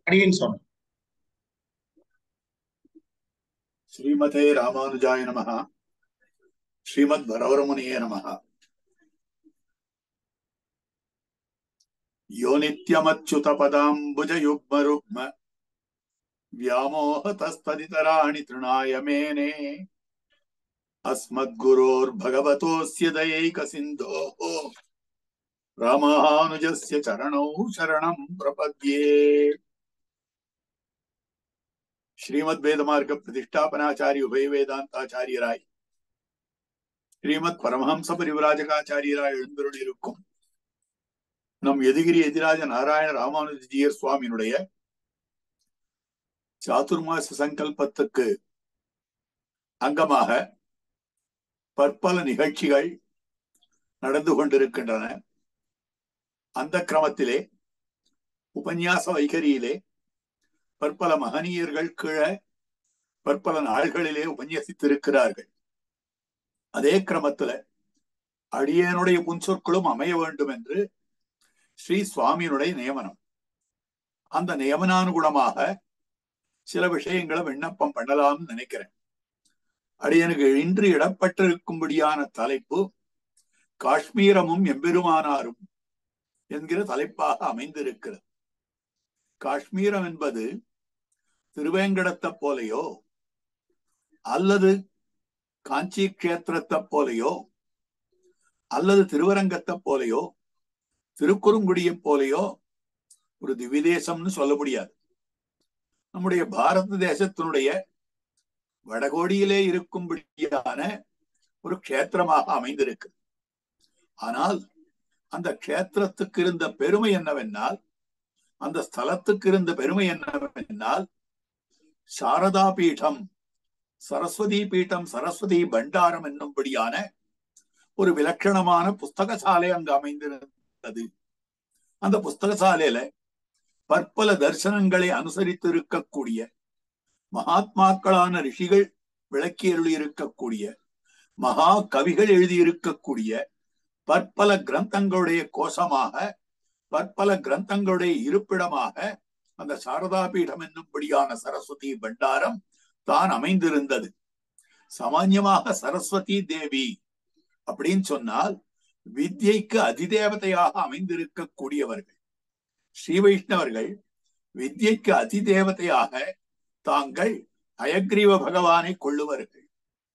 அடியேன் சொன்னேன் ஸ்ரீமதே ராமானுஜாய நமः ஸ்ரீமத் வரவரமுனியே நமः யோ நித்யமச்சுத பதாம்புஜ யுக்ம ருக்ம व्यामोहतस्तदितराणि तृणाय मेने अस्मद्गुरोर्भगवतोऽस्य दयैकसिन्धोः रामानुजस्य चरणौ शरणं प्रपद्ये श्रीमद्वेदमार्ग प्रतिष्ठापनाचार्य उभय வேதாந்தாச்சாரியராய் ஸ்ரீமத் பரமஹம்ச பரிவராஜகாச்சாரியராய் எழுந்தருளிருக்கும் நம் எதிகிரி எதிராஜ நாராயண ராமானுஜியர் சுவாமியினுடைய சாதுர்மாச சங்கல்பத்துக்கு அங்கமாக பற்பல நிகழ்ச்சிகள் நடந்து கொண்டிருக்கின்றன அந்த கிரமத்திலே உபன்யாச வைகரியிலே பற்பல மகனீயர்கள் கீழே பற்பல நாள்களிலே உபன்யசித்திருக்கிறார்கள் அதே கிரமத்துல அடியனுடைய புன்சொற்களும் அமைய வேண்டும் என்று ஸ்ரீ சுவாமியினுடைய நியமனம் அந்த நியமனானுகுணமாக சில விஷயங்களை விண்ணப்பம் பண்ணலாம்னு நினைக்கிறேன் அடியனுக்கு இன்று இடப்பட்டிருக்கும்படியான தலைப்பு காஷ்மீரமும் எம்பெருமானாரும் என்கிற தலைப்பாக அமைந்திருக்கிறது காஷ்மீரம் என்பது திருவேங்கடத்தை போலையோ அல்லது காஞ்சி கஷேத்திரத்தை போலையோ அல்லது திருவரங்கத்தை போலையோ திருக்குறுங்குடியை போலையோ ஒரு திவிதேசம்னு சொல்ல முடியாது நம்முடைய பாரத தேசத்தினுடைய வடகோடியிலே இருக்கும்படியான ஒரு க்ஷேத்திரமாக அமைந்திருக்கு ஆனால் அந்த க்ஷேத்திரத்துக்கு இருந்த பெருமை என்னவென்றால் அந்த ஸ்தலத்துக்கு இருந்த பெருமை என்னவென்றால் சாரதா பீடம் சரஸ்வதி பீட்டம் சரஸ்வதி பண்டாரம் என்னும்படியான ஒரு விலட்சணமான புஸ்தக சாலை அங்கு அமைந்திருந்தது அந்த புஸ்தக சாலையில பற்பல தரிசனங்களை அனுசரித்து இருக்கக்கூடிய மகாத்மாக்களான ரிஷிகள் விளக்கி இருக்கக்கூடிய மகா கவிகள் எழுதியிருக்கக்கூடிய பற்பல கிரந்தங்களுடைய கோஷமாக பற்பல கிரந்தங்களுடைய இருப்பிடமாக அந்த சாரதா பீடம் என்னும்படியான சரஸ்வதி பண்டாரம் தான் அமைந்திருந்தது சாமான்யமாக சரஸ்வதி தேவி அப்படின்னு சொன்னால் வித்யைக்கு அதிதேவதையாக அமைந்திருக்கக்கூடியவர்கள் ஸ்ரீ வைஷ்ணவர்கள் வித்யைக்கு அதிதேவதையாக தாங்கள் அயக்ரீவ பகவானை கொள்ளுவார்கள்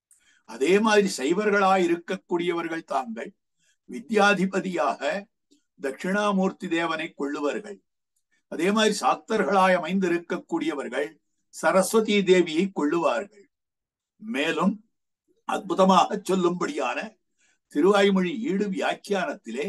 அதே மாதிரி சைவர்களாய் இருக்கக்கூடியவர்கள் தாங்கள் வித்யாதிபதியாக தட்சிணாமூர்த்தி தேவனை கொள்ளுவார்கள் அதே மாதிரி சாக்தர்களாய் அமைந்திருக்கக்கூடியவர்கள் சரஸ்வதி தேவியை கொள்ளுவார்கள் மேலும் அற்புதமாக சொல்லும்படியான திருவாய்மொழி ஈடு வியாக்கியானத்திலே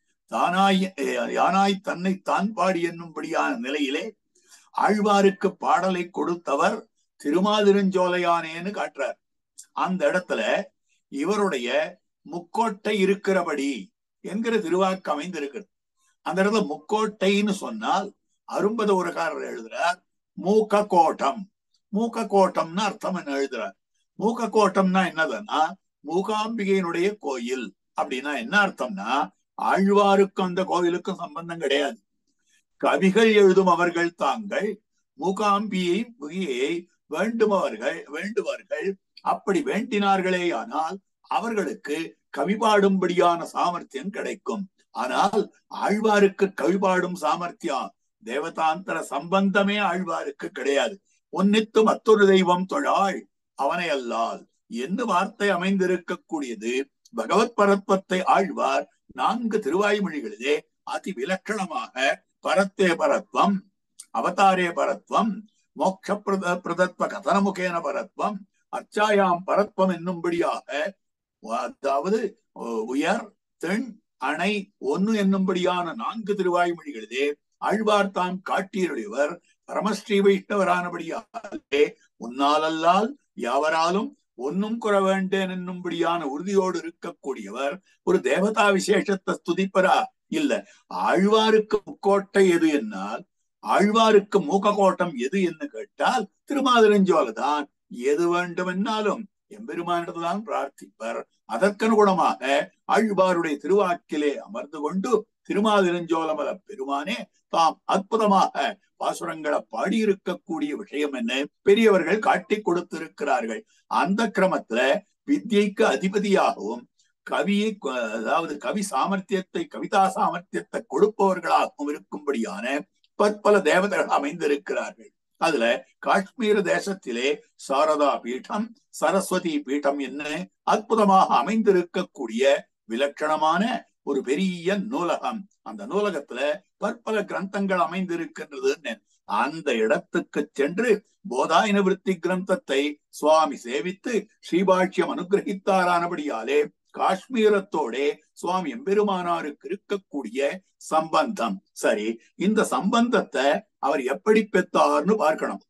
தானாய் யானாய் தன்னை தான் பாடி என்னும்படியான நிலையிலே ஆழ்வாருக்கு பாடலை கொடுத்தவர் திருமாதிருஞ்சோலையானேன்னு காட்டுறார் அந்த இடத்துல இவருடைய முக்கோட்டை இருக்கிறபடி என்கிற திருவாக்கு அமைந்திருக்கிறது அந்த இடத்துல முக்கோட்டைன்னு சொன்னால் அரும்பத உரகாரர் எழுதுறார் மூக்க கோட்டம் மூக்க கோட்டம்னு அர்த்தம் என்ன எழுதுறார் மூக்க கோட்டம்னா என்னதுன்னா மூகாம்பிகையினுடைய கோயில் அப்படின்னா என்ன அர்த்தம்னா ஆழ்வாருக்கும் அந்த கோவிலுக்கும் சம்பந்தம் கிடையாது கவிகள் எழுதும் அவர்கள் தாங்கள் மூகாம்பியை முகியை வேண்டுமவர்கள் வேண்டுவார்கள் அப்படி வேண்டினார்களே ஆனால் அவர்களுக்கு கவி பாடும்படியான சாமர்த்தியம் கிடைக்கும் ஆனால் ஆழ்வாருக்கு கவி பாடும் சாமர்த்தியம் தேவதாந்தர சம்பந்தமே ஆழ்வாருக்கு கிடையாது ஒன்னித்து மற்றொரு தெய்வம் தொழாள் அவனை அல்லால் என்று வார்த்தை அமைந்திருக்கக்கூடியது பகவத் பரத்வத்தை ஆழ்வார் நான்கு திருவாய்மொழிகளிலே அதி விலட்சணமாக பரத்தே பரத்வம் அவதாரே பரத்வம் மோட்ச பிரத பிரதத்வ கதனமுகேன பரத்வம் அச்சாயாம் பரத்வம் என்னும்படியாக அதாவது உயர் தென் அணை ஒன்னு என்னும்படியான நான்கு திருவாய்மொழிகளிலே ஆழ்வார் தாம் காட்டியவர் பரமஸ்ரீ வைஷ்ணவரானபடியாலே உன்னாலல்லால் யாவராலும் ஒன்னும் குற வேண்டேன் என்னும்படியான உறுதியோடு இருக்கக்கூடியவர் ஒரு தேவதா விசேஷத்தை ஸ்துதிப்பரா இல்ல ஆழ்வாருக்கு முக்கோட்டை எது என்னால் ஆழ்வாருக்கு மூக்க கோட்டம் எது என்று கேட்டால் திருமாதிரஞ்சோல தான் எது வேண்டும் என்னாலும் எம்பெருமானிடத்தான் பிரார்த்திப்பர் அதற்கனுகுணமாக ஆழ்வாருடைய திருவாக்கிலே அமர்ந்து கொண்டு திருமாதிரஞ்சோலமல பெருமானே தாம் அற்புதமாக பாசுரங்களை பாடியிருக்கக்கூடிய விஷயம் என்ன பெரியவர்கள் காட்டி கொடுத்திருக்கிறார்கள் அந்த கிரமத்துல வித்யைக்கு அதிபதியாகவும் கவியை அதாவது கவி சாமர்த்தியத்தை கவிதா சாமர்த்தியத்தை கொடுப்பவர்களாகவும் இருக்கும்படியான பற்பல தேவதைகள் அமைந்திருக்கிறார்கள் அதுல காஷ்மீர தேசத்திலே சாரதா பீடம் சரஸ்வதி பீடம் என்ன அற்புதமாக அமைந்திருக்கக்கூடிய விலட்சணமான ஒரு பெரிய நூலகம் அந்த நூலகத்துல பற்பல கிரந்தங்கள் அமைந்திருக்கின்றது அந்த இடத்துக்கு சென்று போதாயன விருத்தி கிரந்தத்தை சுவாமி சேவித்து ஸ்ரீபாஷ்யம் அனுகிரகித்தாரானபடியாலே காஷ்மீரத்தோட சுவாமி எம்பெருமானாருக்கு இருக்கக்கூடிய சம்பந்தம் சரி இந்த சம்பந்தத்தை அவர் எப்படி பெற்றார்னு பார்க்கணும்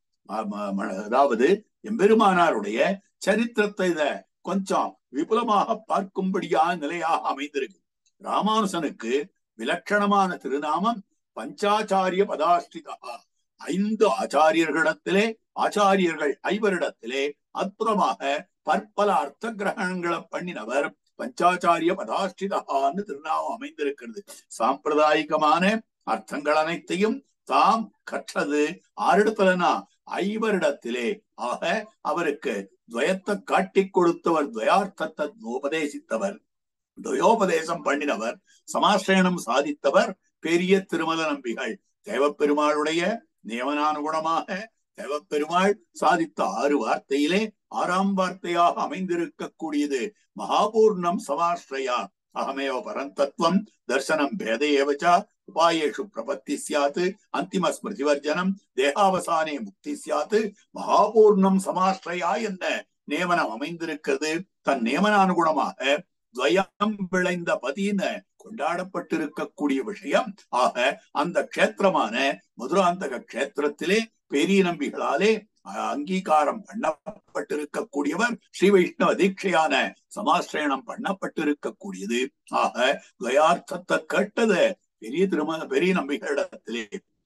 அதாவது எம்பெருமானாருடைய சரித்திரத்தை இத கொஞ்சம் விபுலமாக பார்க்கும்படியான நிலையாக அமைந்திருக்கு ராமானுசனுக்கு விலட்சணமான திருநாமம் பஞ்சாச்சாரிய பதாஷ்டிதா ஐந்து ஆச்சாரியர்களிடத்திலே ஆச்சாரியர்கள் ஐவரிடத்திலே அற்புதமாக பற்பல அர்த்த கிரகணங்களை பண்ணினவர் பஞ்சாச்சாரிய பதாஷ்டிதான்னு திருநாமம் அமைந்திருக்கிறது சாம்பிரதாயிகமான அர்த்தங்கள் அனைத்தையும் தாம் கற்றது ஆரிடத்துலனா ஐவரிடத்திலே ஆக அவருக்கு துவயத்தை காட்டி கொடுத்தவர் துவயார்த்தத்தை உபதேசித்தவர் துவயோபதேசம் பண்ணினவர் சமாசிரயணம் சாதித்தவர் பெரிய திருமல நம்பிகள் தேவப்பெருமாளுடைய நியமனானுகுணமாக தேவப்பெருமாள் சாதித்த ஆறு வார்த்தையிலே ஆறாம் வார்த்தையாக அமைந்திருக்கக்கூடியது மகாபூர்ணம் சமாஸ்ரயா அகமேவ பரந்தத்துவம் தர்சனம் பேத ஏவச்சா உபாயேஷு பிரபத்தி சியாத் அந்திம ஸ்மிருதிவர்ஜனம் தேகாவசானே முக்தி சியாத் மகாபூர்ணம் சமாஸ்ரயா என்ற நியமனம் அமைந்திருக்கிறது தன் நியமனானுகுணமாக துவயம் விளைந்த பதின கொண்டாடப்பட்டிருக்கக்கூடிய விஷயம் ஆக அந்த கஷேத்திரமான மதுராந்தக கஷேத்திரத்திலே பெரிய நம்பிகளாலே அங்கீகாரம் பண்ணப்பட்டிருக்கக்கூடியவர் ஸ்ரீ வைஷ்ணவ தீட்சையான சமாசிரயணம் பண்ணப்பட்டிருக்கக்கூடியது ஆக துவயார்த்தத்தை கேட்டது பெரிய திருமண பெரிய நம்பிகளிடத்திலே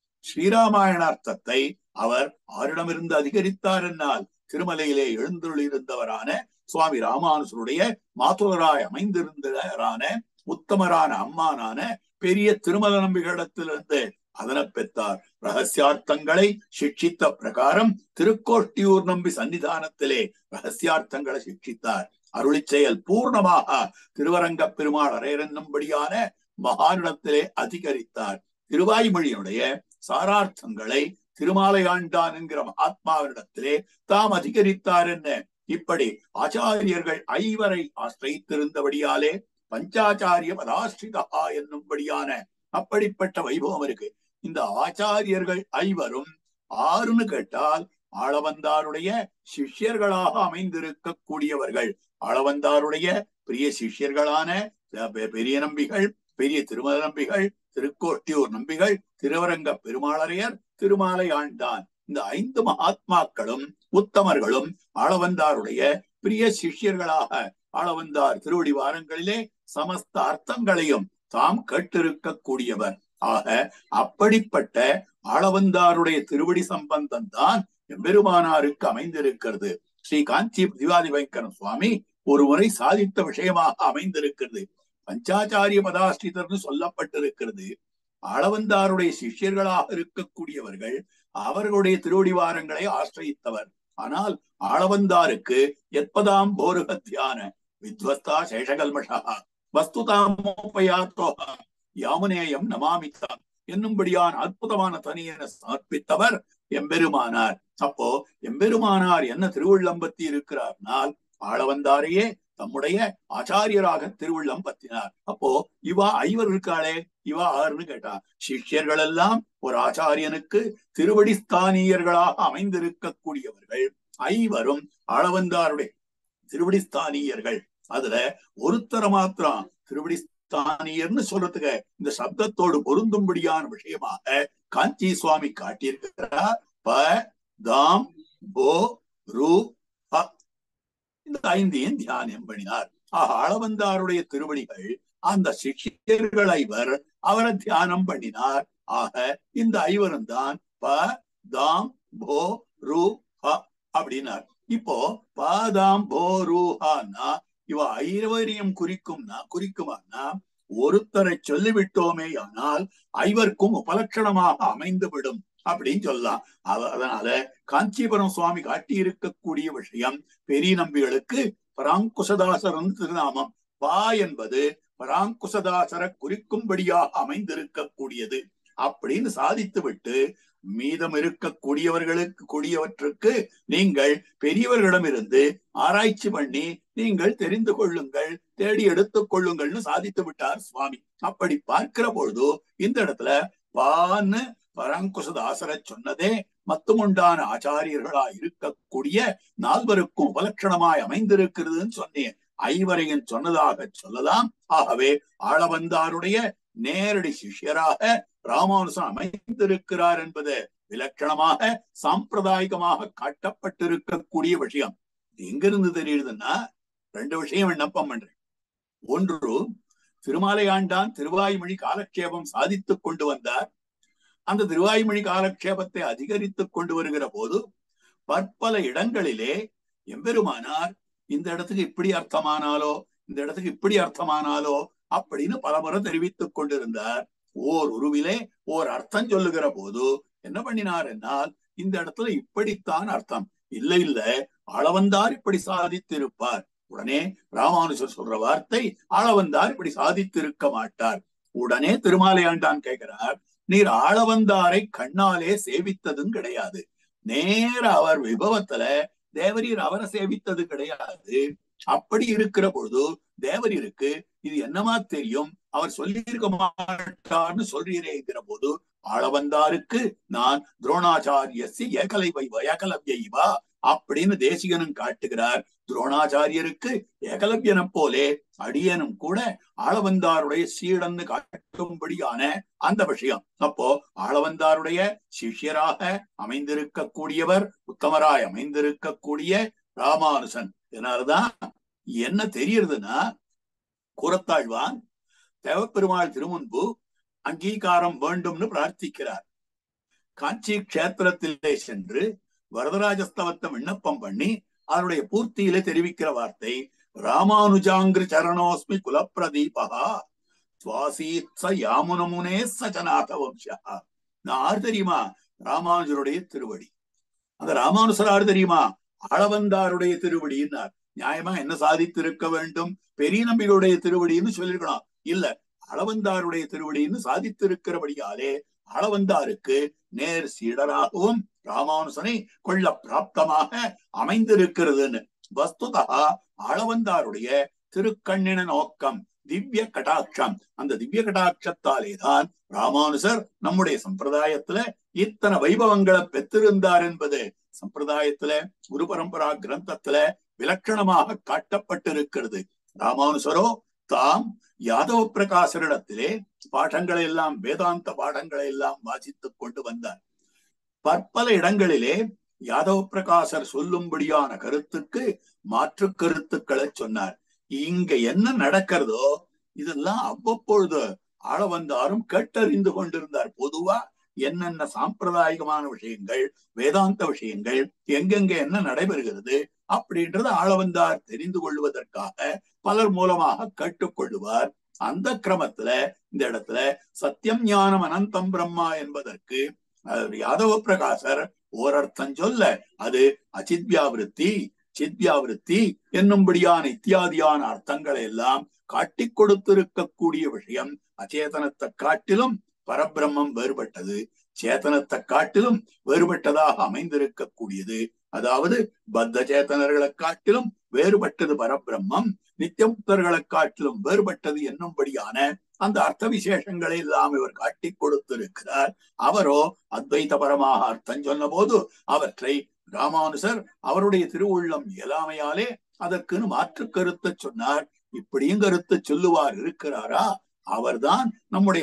ஸ்ரீராமாயணார்த்தத்தை அவர் ஆரிடமிருந்து அதிகரித்தார் என்னால் திருமலையிலே எழுந்துள்ளிருந்தவரான சுவாமி ராமானுசருடைய மாத்துலராய் அமைந்திருந்தவரான உத்தமரான அம்மானான பெரிய திருமல நம்பிகளிடத்திலிருந்து அதனை பெற்றார் ரகசியார்த்தங்களை சிக்ஷித்த பிரகாரம் திருக்கோஷ்டியூர் நம்பி சன்னிதானத்திலே ரகசியார்த்தங்களை சிக்ஷித்தார் அருளி செயல் பூர்ணமாக திருவரங்க பெருமாள் அரையரன்னும்படியான மகானிடத்திலே அதிகரித்தார் திருவாய்மொழியுடைய சாரார்த்தங்களை திருமாலையாண்டான் என்கிற மகாத்மாவினிடத்திலே தாம் அதிகரித்தார் என்ன இப்படி ஆச்சாரியர்கள் ஐவரை ஆசிரித்திருந்தபடியாலே பஞ்சாச்சாரிய பதாஸ்ரிதா என்னும்படியான அப்படிப்பட்ட வைபவம் இருக்கு இந்த ஆச்சாரியர்கள் ஐவரும் ஆறுன்னு கேட்டால் ஆளவந்தாருடைய சிஷ்யர்களாக அமைந்திருக்கக்கூடியவர்கள் ஆளவந்தாருடைய பெரிய சிஷ்யர்களான பெரிய நம்பிகள் பெரிய திருமல நம்பிகள் திருக்கோட்டியூர் நம்பிகள் திருவரங்க பெருமாளரையர் திருமாலை ஆண்டான் இந்த ஐந்து மகாத்மாக்களும் உத்தமர்களும் ஆளவந்தாருடைய பிரிய சிஷ்யர்களாக ஆளவந்தார் திருவடி வாரங்களிலே சமஸ்த அர்த்தங்களையும் தாம் கேட்டிருக்கக்கூடியவர் ஆக அப்படிப்பட்ட ஆளவந்தாருடைய திருவடி சம்பந்தம் தான் எம்பெருமானாருக்கு அமைந்திருக்கிறது ஸ்ரீ காஞ்சி திவாதி வைக்கரம் சுவாமி ஒரு முறை சாதித்த விஷயமாக அமைந்திருக்கிறது பஞ்சாச்சாரிய பதாஸ்திதர்னு சொல்லப்பட்டிருக்கிறது ஆளவந்தாருடைய சிஷ்யர்களாக இருக்கக்கூடியவர்கள் அவர்களுடைய திருவடிவாரங்களை ஆசிரியத்தவர் ஆனால் ஆளவந்தாருக்கு எத்பதாம் போருக தியான வித்வஸ்தா சேஷகல்மஷா வஸ்துதாமோபயாத்தோ யாமுனேயம் நமாமித்தாம் என்னும்படியான அற்புதமான தனியனை சமர்ப்பித்தவர் எம்பெருமானார் அப்போ எம்பெருமானார் என்ன திருவுள்ளம்பத்தி இருக்கிறார்னால் ஆளவந்தாரையே தம்முடைய ஆச்சாரியராக திருவுள்ளம் பத்தினார் அப்போ இவா ஐவர் இருக்காளே இவா ஆறுன்னு கேட்டா சிஷ்யர்கள் எல்லாம் ஒரு ஆச்சாரியனுக்கு திருவடி ஸ்தானியர்களாக அமைந்திருக்கக்கூடியவர்கள் ஐவரும் ஆளவந்தாருடைய திருவடி ஸ்தானியர்கள் அதுல ஒருத்தர மாத்திரம் திருவடி ஸ்தானியர்னு சொல்றதுக்கு இந்த சப்தத்தோடு பொருந்தும்படியான விஷயமாக காஞ்சி சுவாமி காட்டியிருக்கிறார் ப தாம் போ ரு இந்த ஐந்தையும் தியானம் பண்ணினார் ஆக ஆளவந்தாருடைய திருவடிகள் அந்த சிஷ்யர்கள் ஐவர் அவரை தியானம் பண்ணினார் ஆக இந்த ஐவரும் தான் ப தாம் போ ரு ஹ அப்படின்னார் இப்போ பாதாம் போரூஹான்னா இவ ஐவரையும் குறிக்கும்னா குறிக்குமானா ஒருத்தரை சொல்லிவிட்டோமே ஆனால் ஐவருக்கும் உபலட்சணமாக அமைந்துவிடும் அப்படின்னு சொல்லலாம் அதனால காஞ்சிபுரம் சுவாமி காட்டி இருக்கக்கூடிய விஷயம் பெரிய நம்பிகளுக்கு பராங்குசதாசரன் திருநாமம் பா என்பது பராங்குசதாசர குறிக்கும்படியாக அமைந்திருக்கக்கூடியது அப்படின்னு சாதித்து விட்டு மீதம் இருக்கக்கூடியவர்களுக்கு கூடியவற்றுக்கு நீங்கள் பெரியவர்களிடமிருந்து ஆராய்ச்சி பண்ணி நீங்கள் தெரிந்து கொள்ளுங்கள் தேடி எடுத்துக் கொள்ளுங்கள்னு சாதித்து விட்டார் சுவாமி அப்படி பார்க்கிற பொழுது இந்த இடத்துல பான்னு பராங்குசதாசர சொன்னதே மத்துமுண்டான ஆச்சாரியர்களா இருக்கக்கூடிய நால்வருக்கும் உபலட்சணமாய் அமைந்திருக்கிறதுன்னு சொன்னேன் ஐவரையும் சொன்னதாக சொல்லலாம் ஆகவே ஆளவந்தாருடைய நேரடி சிஷ்யராக ராமானுசன் அமைந்திருக்கிறார் என்பது விலட்சணமாக சாம்பிரதாயிகமாக காட்டப்பட்டிருக்கக்கூடிய விஷயம் எங்கிருந்து தெரியுதுன்னா ரெண்டு விஷயம் விண்ணப்பம் பண்றேன் ஒன்று திருமாலையாண்டான் திருவாய்மொழி காலக்ஷேபம் சாதித்துக் கொண்டு வந்தார் அந்த திருவாய்மொழி காலக்ஷேபத்தை அதிகரித்துக் கொண்டு வருகிற போது பற்பல இடங்களிலே எம்பெருமானார் இந்த இடத்துக்கு இப்படி அர்த்தமானாலோ இந்த இடத்துக்கு இப்படி அர்த்தமானாலோ அப்படின்னு பலமுறை தெரிவித்துக் கொண்டிருந்தார் ஓர் உருவிலே ஓர் அர்த்தம் சொல்லுகிற போது என்ன பண்ணினார் என்னால் இந்த இடத்துல இப்படித்தான் அர்த்தம் இல்ல இல்ல அளவந்தார் இப்படி சாதித்திருப்பார் உடனே ராமானுஜர் சொல்ற வார்த்தை ஆளவந்தார் இப்படி சாதித்திருக்க மாட்டார் உடனே திருமாலையாண்டான் கேட்கிறார் நீர் ஆளவந்தாரை கண்ணாலே சேவித்ததும் கிடையாது நேர அவர் விபவத்துல தேவரீர் அவரை சேவித்தது கிடையாது அப்படி இருக்கிற பொழுது தேவரீருக்கு இது என்னமா தெரியும் அவர் சொல்லியிருக்க மாட்டார்னு சொல்றீரேங்கிற போது ஆளவந்தாருக்கு நான் துரோணாச்சாரியசி ஏகலை வைவ ஏகலவ்யவா அப்படின்னு தேசிகனும் காட்டுகிறார் துரோணாச்சாரியருக்கு ஏகலவ்யனை போலே அடியனும் கூட ஆளவந்தாருடைய சீடன்னு காட்டும்படியான அந்த விஷயம் அப்போ ஆளவந்தாருடைய சிஷ்யராக அமைந்திருக்கக்கூடியவர் உத்தமராய் அமைந்திருக்கக்கூடிய ராமானுசன் இதனாலதான் என்ன தெரியறதுன்னா கூறத்தாழ்வான் தேவப்பெருமாள் திருமுன்பு அங்கீகாரம் வேண்டும்னு பிரார்த்திக்கிறார் காஞ்சி கஷேத்திரத்திலே சென்று வரதராஜஸ்தவத்தை விண்ணப்பம் பண்ணி அதனுடைய பூர்த்தியிலே தெரிவிக்கிற வார்த்தை ராமானுஜாங்கிரி சரணோஸ்மி குலப்பிரதீபகா சுவாசீத்ஸ யாமுனமுனே சஜநாத வம்சா நான் ஆறு தெரியுமா ராமானுஜருடைய திருவடி அந்த ராமானுசர் ஆறு தெரியுமா அளவந்தாருடைய திருவடின்னார் நியாயமா என்ன சாதித்திருக்க வேண்டும் பெரிய நம்பிகளுடைய திருவடின்னு சொல்லிருக்கணும் இல்ல அளவந்தாருடைய திருவடின்னு சாதித்திருக்கிறபடியாலே அளவந்தாருக்கு நேர் சீடராகவும் ராமானுசனை கொள்ள பிராப்தமாக அமைந்திருக்கிறதுன்னு வஸ்துதா அளவந்தாருடைய திருக்கண்ணின நோக்கம் திவ்ய கடாட்சம் அந்த திவ்ய கடாட்சத்தாலே தான் ராமானுசர் நம்முடைய சம்பிரதாயத்துல இத்தனை வைபவங்களை பெற்றிருந்தார் என்பது சம்பிரதாயத்துல குரு பரம்பரா கிரந்தத்துல விலட்சணமாக காட்டப்பட்டிருக்கிறது ராமானுசரோ தாம் யாதவ பிரகாசரிடத்திலே பாடங்களை எல்லாம் வேதாந்த பாடங்களை எல்லாம் வாசித்துக் கொண்டு வந்தார் பற்பல இடங்களிலே யாதவ பிரகாசர் சொல்லும்படியான கருத்துக்கு மாற்று கருத்துக்களை சொன்னார் இங்க என்ன நடக்கிறதோ இதெல்லாம் அவ்வப்பொழுது ஆள வந்தாரும் கேட்டறிந்து கொண்டிருந்தார் பொதுவா என்னென்ன சாம்பிரதாயிகமான விஷயங்கள் வேதாந்த விஷயங்கள் எங்கெங்க என்ன நடைபெறுகிறது அப்படின்றது ஆளவந்தார் தெரிந்து கொள்வதற்காக பலர் மூலமாக கேட்டுக்கொள்ளுவார் அந்த கிரமத்துல இந்த இடத்துல சத்தியம் ஞானம் அனந்தம் பிரம்மா என்பதற்கு யாதவ பிரகாசர் ஓரர்த்தம் சொல்ல அது அச்சித்வியாவிருத்தி சித்வியாவிருத்தி என்னும்படியான இத்தியாதியான அர்த்தங்களை எல்லாம் காட்டிக் கொடுத்திருக்கக்கூடிய விஷயம் அச்சேதனத்தை காட்டிலும் பரபிரம்மம் வேறுபட்டது சேத்தனத்தை காட்டிலும் வேறுபட்டதாக அமைந்திருக்கக்கூடியது அதாவது பத்த சேத்தனர்களை காட்டிலும் வேறுபட்டது பரபிரம்மம் நித்தியமுக்தர்களை காட்டிலும் வேறுபட்டது என்னும்படியான அந்த அர்த்த விசேஷங்களை எல்லாம் இவர் காட்டி கொடுத்திருக்கிறார் அவரோ அத்வைத பரமாக அர்த்தம் சொன்ன போது அவற்றை ராமானுசர் அவருடைய திருவுள்ளம் இயலாமையாலே அதற்குன்னு மாற்று கருத்தை சொன்னார் இப்படியும் கருத்து சொல்லுவார் இருக்கிறாரா அவர்தான் நம்முடைய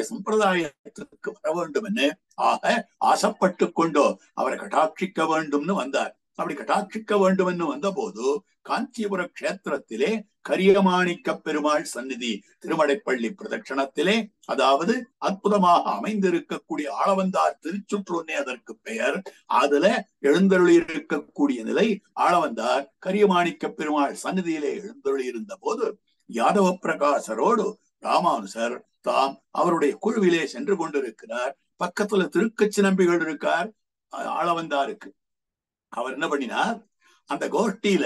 சம்பிரதாயத்திற்கு வர வேண்டும் என்று ஆக ஆசைப்பட்டு கொண்டோ அவரை கட்டாட்சிக்க வேண்டும்னு வந்தார் அப்படி கட்டாட்சிக்க வேண்டும் என்று வந்தபோது காஞ்சிபுர கஷேத்திரத்திலே கரியமாணிக்க பெருமாள் சந்நிதி திருமடைப்பள்ளி பிரதட்சணத்திலே அதாவது அற்புதமாக அமைந்திருக்கக்கூடிய ஆளவந்தார் திருச்சுற்றொன்னே அதற்கு பெயர் அதுல எழுந்தருளி இருக்கக்கூடிய நிலை ஆளவந்தார் கரியமாணிக்க பெருமாள் சந்நிதியிலே எழுந்தருளி இருந்த போது யாதவ பிரகாசரோடு ராமானுசர் தாம் அவருடைய குழுவிலே சென்று கொண்டிருக்கிறார் பக்கத்துல திருக்கச்சி நம்பிகள் இருக்கார் ஆளவந்தாருக்கு அவர் என்ன பண்ணினார் அந்த கோஷ்டியில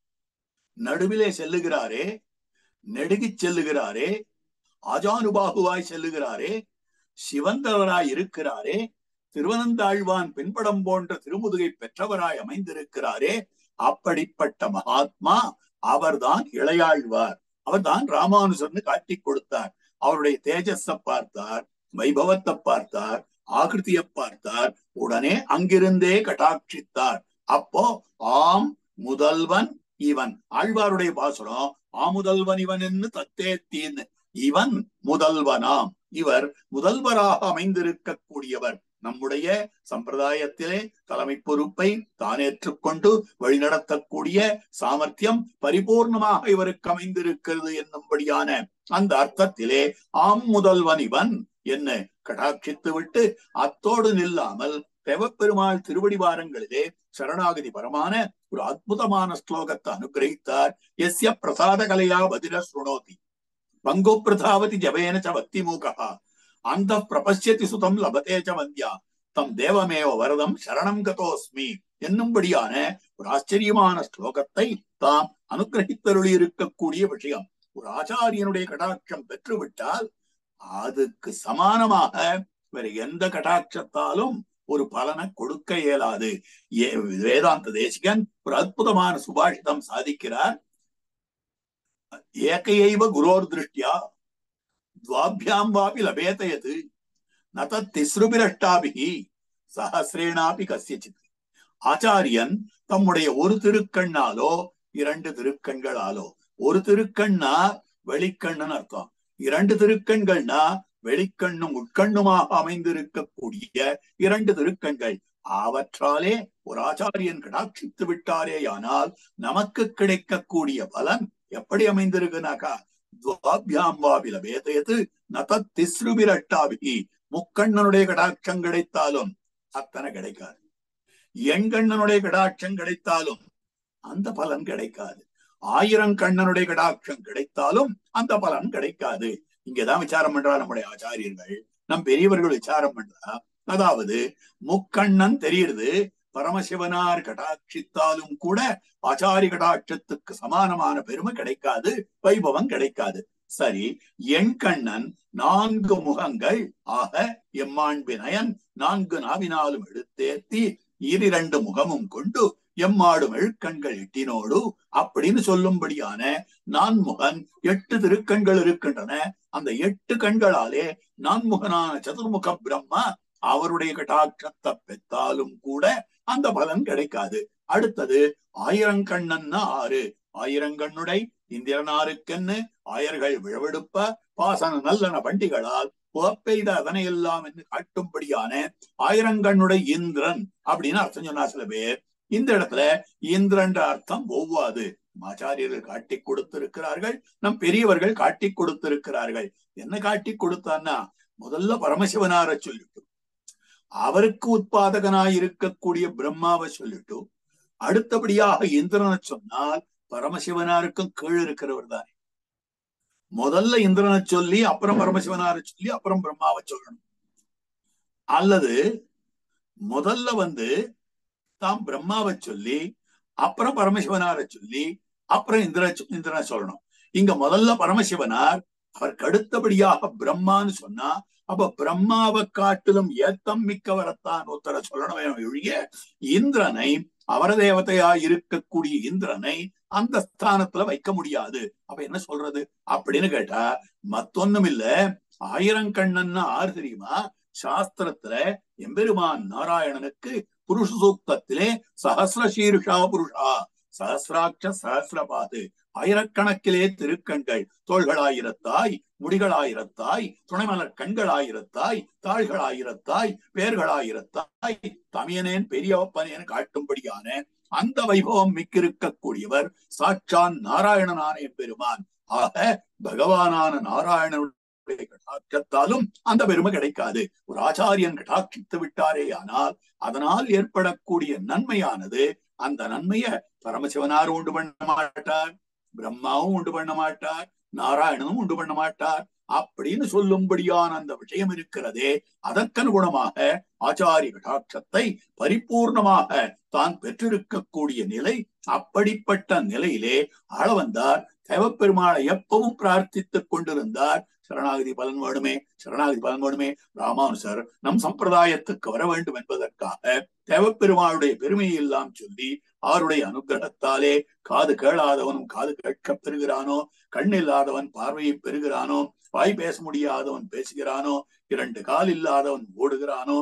நடுவிலே செல்லுகிறாரே நெடுகி செல்லுகிறாரே ஆஜானுபாகுவாய் செல்லுகிறாரே சிவந்தவராய் இருக்கிறாரே திருவனந்தாழ்வான் பின்படம் போன்ற திருமுதுகை பெற்றவராய் அமைந்திருக்கிறாரே அப்படிப்பட்ட மகாத்மா அவர்தான் இளையாழ்வார் அவர்தான் ராமானுஜர்னு காட்டி கொடுத்தார் அவருடைய தேஜஸ பார்த்தார் வைபவத்தை பார்த்தார் ஆகிருத்திய பார்த்தார் உடனே அங்கிருந்தே கட்டாட்சித்தார் அப்போ ஆம் முதல்வன் இவன் ஆழ்வாருடைய பாசுரம் ஆமுதல்வன் இவன் என்று தத்தேத்தீன் இவன் முதல்வனாம் இவர் முதல்வராக அமைந்திருக்கக்கூடியவர் நம்முடைய சம்பிரதாயத்திலே தலைமை பொறுப்பை தானேற்றுக்கொண்டு வழிநடத்தக்கூடிய சாமர்த்தியம் பரிபூர்ணமாக இவருக்கு அமைந்திருக்கிறது என்னும்படியான அந்த அர்த்தத்திலே ஆம் முதல்வன் இவன் என்ன கடாட்சித்து விட்டு அத்தோடு நில்லாமல் பெவப்பெருமாள் திருவடிவாரங்களிலே சரணாகதி பரமான ஒரு அற்புதமான ஸ்லோகத்தை அனுகிரகித்தார் எஸ்ய பிரசாத கலையா பதிர சுணோதி பங்கோ பிரதாவதி ஜபேன ச பக்தி மூகா அந்த பிரபஷ்யதி சுதம் லபதே ச வந்தியா தம் தேவமேவ வரதம் சரணம் கதோஸ்மி என்னும்படியான ஒரு ஆச்சரியமான ஸ்லோகத்தை தாம் அனுகிரகித்தருளி இருக்கக்கூடிய விஷயம் ஒரு ஆச்சாரியனுடைய கடாட்சம் பெற்றுவிட்டால் அதுக்கு சமானமாக வேற எந்த கடாட்சத்தாலும் ஒரு பலனை கொடுக்க இயலாது வேதாந்த தேசிகன் ஒரு அற்புதமான சுபாஷிதம் சாதிக்கிறார் ஏகையைவ குரோர் திருஷ்டியா துவாபியாம் வாபி லபேதயது நத திஸ்ருபிரஷ்டாபிகி சஹசிரேனாபி கசியச்சித் ஆச்சாரியன் தம்முடைய ஒரு திருக்கண்ணாலோ இரண்டு திருக்கண்களாலோ ஒரு திருக்கண்ணா வெளிக்கண்ணன் அர்த்தம் இரண்டு திருக்கண்கள்னா வெளிக்கண்ணும் உட்கண்ணுமாக அமைந்திருக்கக்கூடிய இரண்டு திருக்கண்கள் அவற்றாலே ஒரு ஆச்சாரியன் கடாட்சித்து விட்டாரேயானால் நமக்கு கிடைக்கக்கூடிய பலன் எப்படி அமைந்திருக்குனாக்கா துவாபியாம் வாபில வேதயது நத திஸ்ருபிரட்டாபி முக்கண்ணனுடைய கடாட்சம் கிடைத்தாலும் அத்தனை கிடைக்காது எண்கண்ணனுடைய கடாட்சம் கிடைத்தாலும் அந்த பலன் கிடைக்காது ஆயிரம் கண்ணனுடைய கடாட்சம் கிடைத்தாலும் அந்த பலன் கிடைக்காது இங்கதான் விசாரம் பண்றா நம்முடைய ஆச்சாரியர்கள் நம் பெரியவர்கள் விசாரம் பண்றா அதாவது முக்கண்ணன் தெரியுது பரமசிவனார் கடாட்சித்தாலும் கூட ஆச்சாரி கடாட்சத்துக்கு சமானமான பெருமை கிடைக்காது வைபவம் கிடைக்காது சரி என் கண்ணன் நான்கு முகங்கள் ஆக எம்மாண்பினயன் நான்கு நாவினாலும் எடுத்தேத்தி ஈரிரண்டு முகமும் கொண்டு எம்மாடும் எழுக்கண்கள் எட்டினோடு அப்படின்னு சொல்லும்படியான நான்முகன் எட்டு திருக்கண்கள் இருக்கின்றன அந்த எட்டு கண்களாலே நான்முகனான சதுர்முக பிரம்மா அவருடைய கட்டாட்சத்தை பெற்றாலும் கூட அந்த பலன் கிடைக்காது அடுத்தது ஆயிரங்கண்ணன்னா ஆறு ஆயிரங்கண்ணுடை இந்திரனாருக்கென்னு ஆயர்கள் விழவெடுப்ப பாசன நல்லன பண்டிகளால் புகப்பெய்த அதனை எல்லாம் என்று காட்டும்படியான ஆயிரங்கண்ணுடை இந்திரன் அப்படின்னு அர்த்தம் சொன்னா சில பேர் இந்த இடத்துல இந்திரன்ற அர்த்தம் ஒவ்வாது ஆச்சாரியர்கள் காட்டி கொடுத்திருக்கிறார்கள் நம் பெரியவர்கள் காட்டி கொடுத்திருக்கிறார்கள் என்ன காட்டி கொடுத்தான்னா முதல்ல பரமசிவனார சொல்லிட்டு அவருக்கு உற்பாதகனாய் இருக்கக்கூடிய பிரம்மாவை சொல்லிட்டு அடுத்தபடியாக இந்திரனை சொன்னால் பரமசிவனாருக்கும் கீழ் இருக்கிறவர் தானே முதல்ல இந்திரனை சொல்லி அப்புறம் பரமசிவனாரை சொல்லி அப்புறம் பிரம்மாவை சொல்லணும் அல்லது முதல்ல வந்து தாம் பிரம்மாவை சொல்லி அப்புறம் பரமசிவனாரை சொல்லி அப்புறம் இந்திர இந்திரனை சொல்லணும் இங்க முதல்ல பரமசிவனார் அவருக்கு அடுத்தபடியாக பிரம்மான்னு சொன்னா அப்ப பிரம்மாவை காட்டிலும் ஏத்தம் மிக்கவரத்தான் ஒருத்தர சொல்லணுமே ஒழிய இந்திரனை அவர தேவதையா இருக்கக்கூடிய இந்திரனை அந்த ஸ்தானத்துல வைக்க முடியாது அப்ப என்ன சொல்றது அப்படின்னு கேட்டா மத்தொன்னும் இல்ல ஆயிரங்கண்ணன்னா ஆறு தெரியுமா சாஸ்திரத்துல எம்பெருமான் நாராயணனுக்கு புருஷ சூக்தத்திலே சஹசிர சீருஷா புருஷா சஹசிராட்ச சஹசிரபாது ஆயிரக்கணக்கிலே திருக்கண்கள் தோள்களாயிரத்தாய் முடிகளாயிரத்தாய் துணைமலர் கண்களாயிரத்தாய் தாள்களாயிரத்தாய் பேர்களாயிரத்தாய் தமியனேன் பெரியவப்பனேன் காட்டும்படியான அந்த வைபவம் மிக்கிருக்கக்கூடியவர் சாட்சான் நாராயணனான பெருமான் ஆக பகவானான நாராயணனுடைய கடாட்சத்தாலும் அந்த பெருமை கிடைக்காது ஒரு ஆச்சாரியன் கடாட்சித்து விட்டாரே ஆனால் அதனால் ஏற்படக்கூடிய நன்மையானது அந்த நன்மைய பரமசிவனார் உண்டு பண்ண மாட்டார் பிரம்மாவும் உண்டு பண்ண மாட்டார் நாராயணனும் உண்டு பண்ண மாட்டார் அப்படின்னு சொல்லும்படியான அந்த விஷயம் இருக்கிறதே அதற்கனுகுணமாக ஆச்சாரிய கடாட்சத்தை பரிபூர்ணமாக தான் பெற்றிருக்கக்கூடிய நிலை அப்படிப்பட்ட நிலையிலே ஆளவந்தார் தேவப்பெருமாளை எப்பவும் பிரார்த்தித்துக் கொண்டிருந்தார் சரணாகதி பலன் வேணுமே சரணாகதி பலன் வேணுமே ராமானுசர் நம் சம்பிரதாயத்துக்கு வர வேண்டும் என்பதற்காக தேவப்பெருமாளுடைய பெருமையை எல்லாம் சொல்லி அவருடைய அனுகிரகத்தாலே காது கேளாதவனும் காது கேட்க பெறுகிறானோ கண் இல்லாதவன் பார்வையை பெறுகிறானோ வாய் பேச முடியாதவன் பேசுகிறானோ இரண்டு கால் இல்லாதவன் ஓடுகிறானோ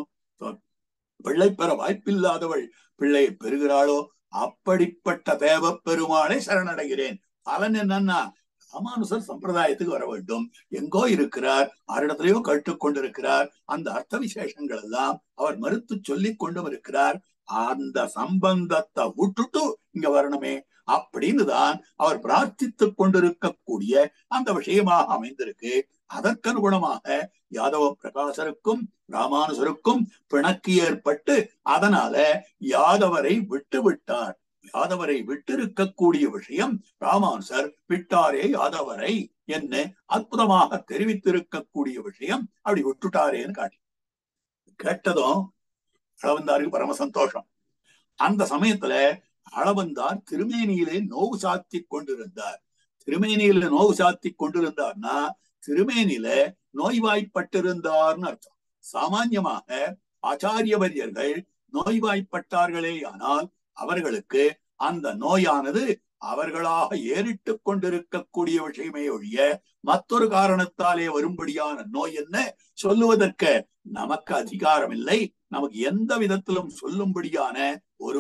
பிள்ளை பெற வாய்ப்பில்லாதவள் பிள்ளையை பெறுகிறாளோ அப்படிப்பட்ட தேவ பெருமாளை சரணடைகிறேன் பலன் என்னன்னா ராமானுசர் சம்பிரதாயத்துக்கு வர வேண்டும் எங்கோ இருக்கிறார் ஆரிடத்திலேயோ கற்றுக்கொண்டிருக்கிறார் அந்த அர்த்த விசேஷங்கள் எல்லாம் அவர் மறுத்து சொல்லிக் கொண்டும் இருக்கிறார் அந்த சம்பந்தத்தை விட்டுட்டு இங்க வரணுமே அப்படின்னு தான் அவர் பிரார்த்தித்துக் கொண்டிருக்கக்கூடிய அந்த விஷயமாக அமைந்திருக்கு அதற்கனுகுணமாக யாதவ பிரகாசருக்கும் ராமானுசருக்கும் பிணக்கு ஏற்பட்டு அதனால யாதவரை விட்டு விட்டார் யாதவரை விட்டிருக்கக்கூடிய விஷயம் ராமானுசர் விட்டாரே யாதவரை என்ன அற்புதமாக தெரிவித்திருக்கக்கூடிய விஷயம் அப்படி விட்டுட்டாரேன்னு காட்டி கேட்டதும் அளவந்தாருக்கு பரம சந்தோஷம் அந்த சமயத்துல அளவந்தார் திருமேனியிலே நோவு சாத்தி கொண்டிருந்தார் திருமேனியில நோவு சாத்தி கொண்டிருந்தார்னா திருமேனியில நோய்வாய்ப்பட்டிருந்தார்னு அர்த்தம் சாமான்யமாக ஆச்சாரியவரியர்கள் நோய்வாய்ப்பட்டார்களே ஆனால் அவர்களுக்கு அந்த நோயானது அவர்களாக ஏறிட்டு கொண்டிருக்கக்கூடிய விஷயமே ஒழிய மற்றொரு காரணத்தாலே வரும்படியான நோய் என்ன சொல்லுவதற்கு நமக்கு அதிகாரம் இல்லை நமக்கு எந்த விதத்திலும் சொல்லும்படியான ஒரு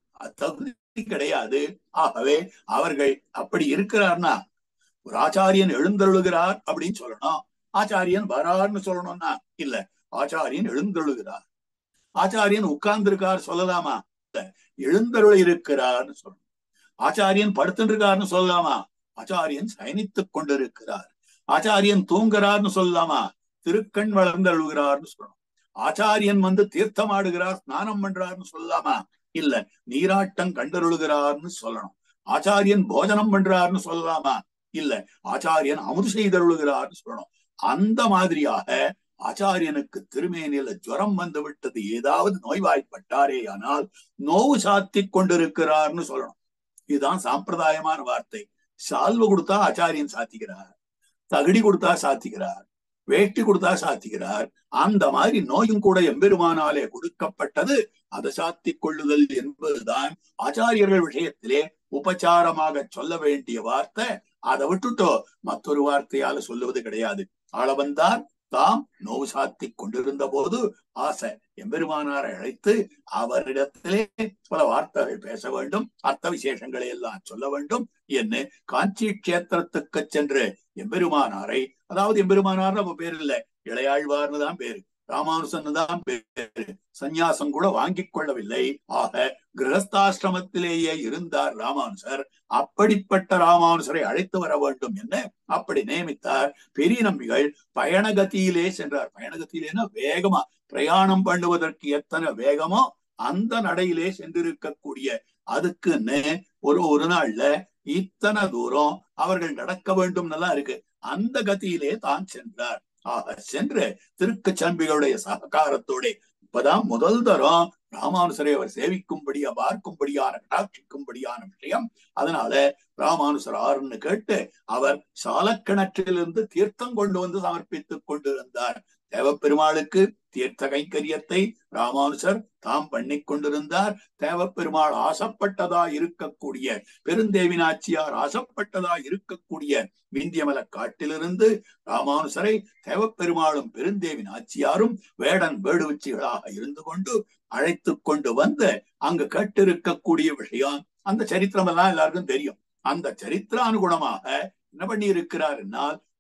தகுதி கிடையாது ஆகவே அவர்கள் அப்படி இருக்கிறார்னா ஒரு ஆச்சாரியன் எழுந்தருளுகிறார் அப்படின்னு சொல்லணும் ஆச்சாரியன் வரார்னு சொல்லணும்னா இல்ல ஆச்சாரியன் எழுந்தருளுகிறார் ஆச்சாரியன் உட்கார்ந்து இருக்கார் சொல்லலாமா இல்ல எழுந்தருள் இருக்கிறார்னு சொல்லணும் ஆச்சாரியன் படுத்துட்டு இருக்காருன்னு சொல்லலாமா ஆச்சாரியன் சயனித்துக் கொண்டிருக்கிறார் ஆச்சாரியன் தூங்குறார்னு சொல்லலாமா திருக்கண் வளர்ந்தழுகிறார்னு சொல்லணும் ஆச்சாரியன் வந்து தீர்த்தம் ஆடுகிறார் ஸ்நானம் பண்றாருன்னு சொல்லலாமா இல்ல நீராட்டம் கண்டருளுகிறார்னு சொல்லணும் ஆச்சாரியன் போஜனம் பண்றாருன்னு சொல்லலாமா இல்ல ஆச்சாரியன் அமுது செய்தருளுகிறார்னு சொல்லணும் அந்த மாதிரியாக ஆச்சாரியனுக்கு திருமேனியில ஜுரம் வந்து விட்டது ஏதாவது நோய்வாய்ப்பட்டாரே ஆனால் நோவு சாத்தி கொண்டிருக்கிறார்னு சொல்லணும் இதுதான் சாம்பிரதாயமான வார்த்தை சால்வ கொடுத்தா ஆச்சாரியன் சாத்திக்கிறார் தகுடி கொடுத்தா சாத்திக்கிறார் வேட்டி கொடுத்தா சாத்திக்கிறார் அந்த மாதிரி நோயும் கூட எம்பெருமானாலே கொடுக்கப்பட்டது அதை சாத்தி கொள்ளுதல் என்பதுதான் ஆச்சாரியர்கள் விஷயத்திலே உபச்சாரமாக சொல்ல வேண்டிய வார்த்தை அதை விட்டுட்டோ மற்றொரு வார்த்தையால சொல்லுவது கிடையாது ஆள வந்தார் தாம் நோவு சாத்தி கொண்டிருந்த போது ஆசை எம்பெருமானாரை அழைத்து அவரிடத்திலே பல வார்த்தைகள் பேச வேண்டும் அர்த்த விசேஷங்களை எல்லாம் சொல்ல வேண்டும் என்று காஞ்சி கஷேத்திரத்துக்கு சென்று எம்பெருமானாரை அதாவது எம்பெருமானார் நம்ம பேர் இல்ல இளையாழ்வார்னு தான் பேரு ராமானுசன் தான் பேரு சந்நியாசம் கூட வாங்கிக் கொள்ளவில்லை ஆக கிரகஸ்தாசிரமத்திலேயே இருந்தார் ராமானுசர் அப்படிப்பட்ட ராமானுசரை அழைத்து வர வேண்டும் என்ன அப்படி நியமித்தார் பெரிய நம்பிகள் பயணகத்தியிலே சென்றார் பயணகத்தியிலேனா வேகமா பிரயாணம் பண்ணுவதற்கு எத்தனை வேகமோ அந்த நடையிலே சென்றிருக்கக்கூடிய அதுக்குன்னு ஒரு ஒரு நாள்ல இத்தனை தூரம் அவர்கள் நடக்க வேண்டும் நல்லா இருக்கு அந்த கதியிலே தான் சென்றார் ஆக சென்று திருக்கச்சம்பிகளுடைய சககாரத்தோட இப்பதான் முதல் தரம் ராமானுசரை அவர் சேவிக்கும்படியா பார்க்கும்படியான கடாட்சிக்கும்படியான விஷயம் அதனால ராமானுசர் ஆறுன்னு கேட்டு அவர் சாலக்கிணற்றிலிருந்து தீர்த்தம் கொண்டு வந்து சமர்ப்பித்துக் கொண்டிருந்தார் தேவப்பெருமாளுக்கு தீர்த்த கைங்கரியத்தை ராமானுசர் தாம் பண்ணி கொண்டிருந்தார் தேவப்பெருமாள் ஆசப்பட்டதா இருக்கக்கூடிய பெருந்தேவி நாச்சியார் ஆசப்பட்டதா இருக்கக்கூடிய விந்தியமல காட்டிலிருந்து ராமானுசரை தேவப்பெருமாளும் பெருந்தேவி நாச்சியாரும் வேடன் வேடுவச்சிகளாக இருந்து கொண்டு அழைத்து கொண்டு வந்து அங்கு கேட்டிருக்கக்கூடிய விஷயம் அந்த சரித்திரம் எல்லாம் எல்லாருக்கும் தெரியும் அந்த சரித்திரானுகுணமாக என்ன பண்ணி இருக்கிறார் என்னால்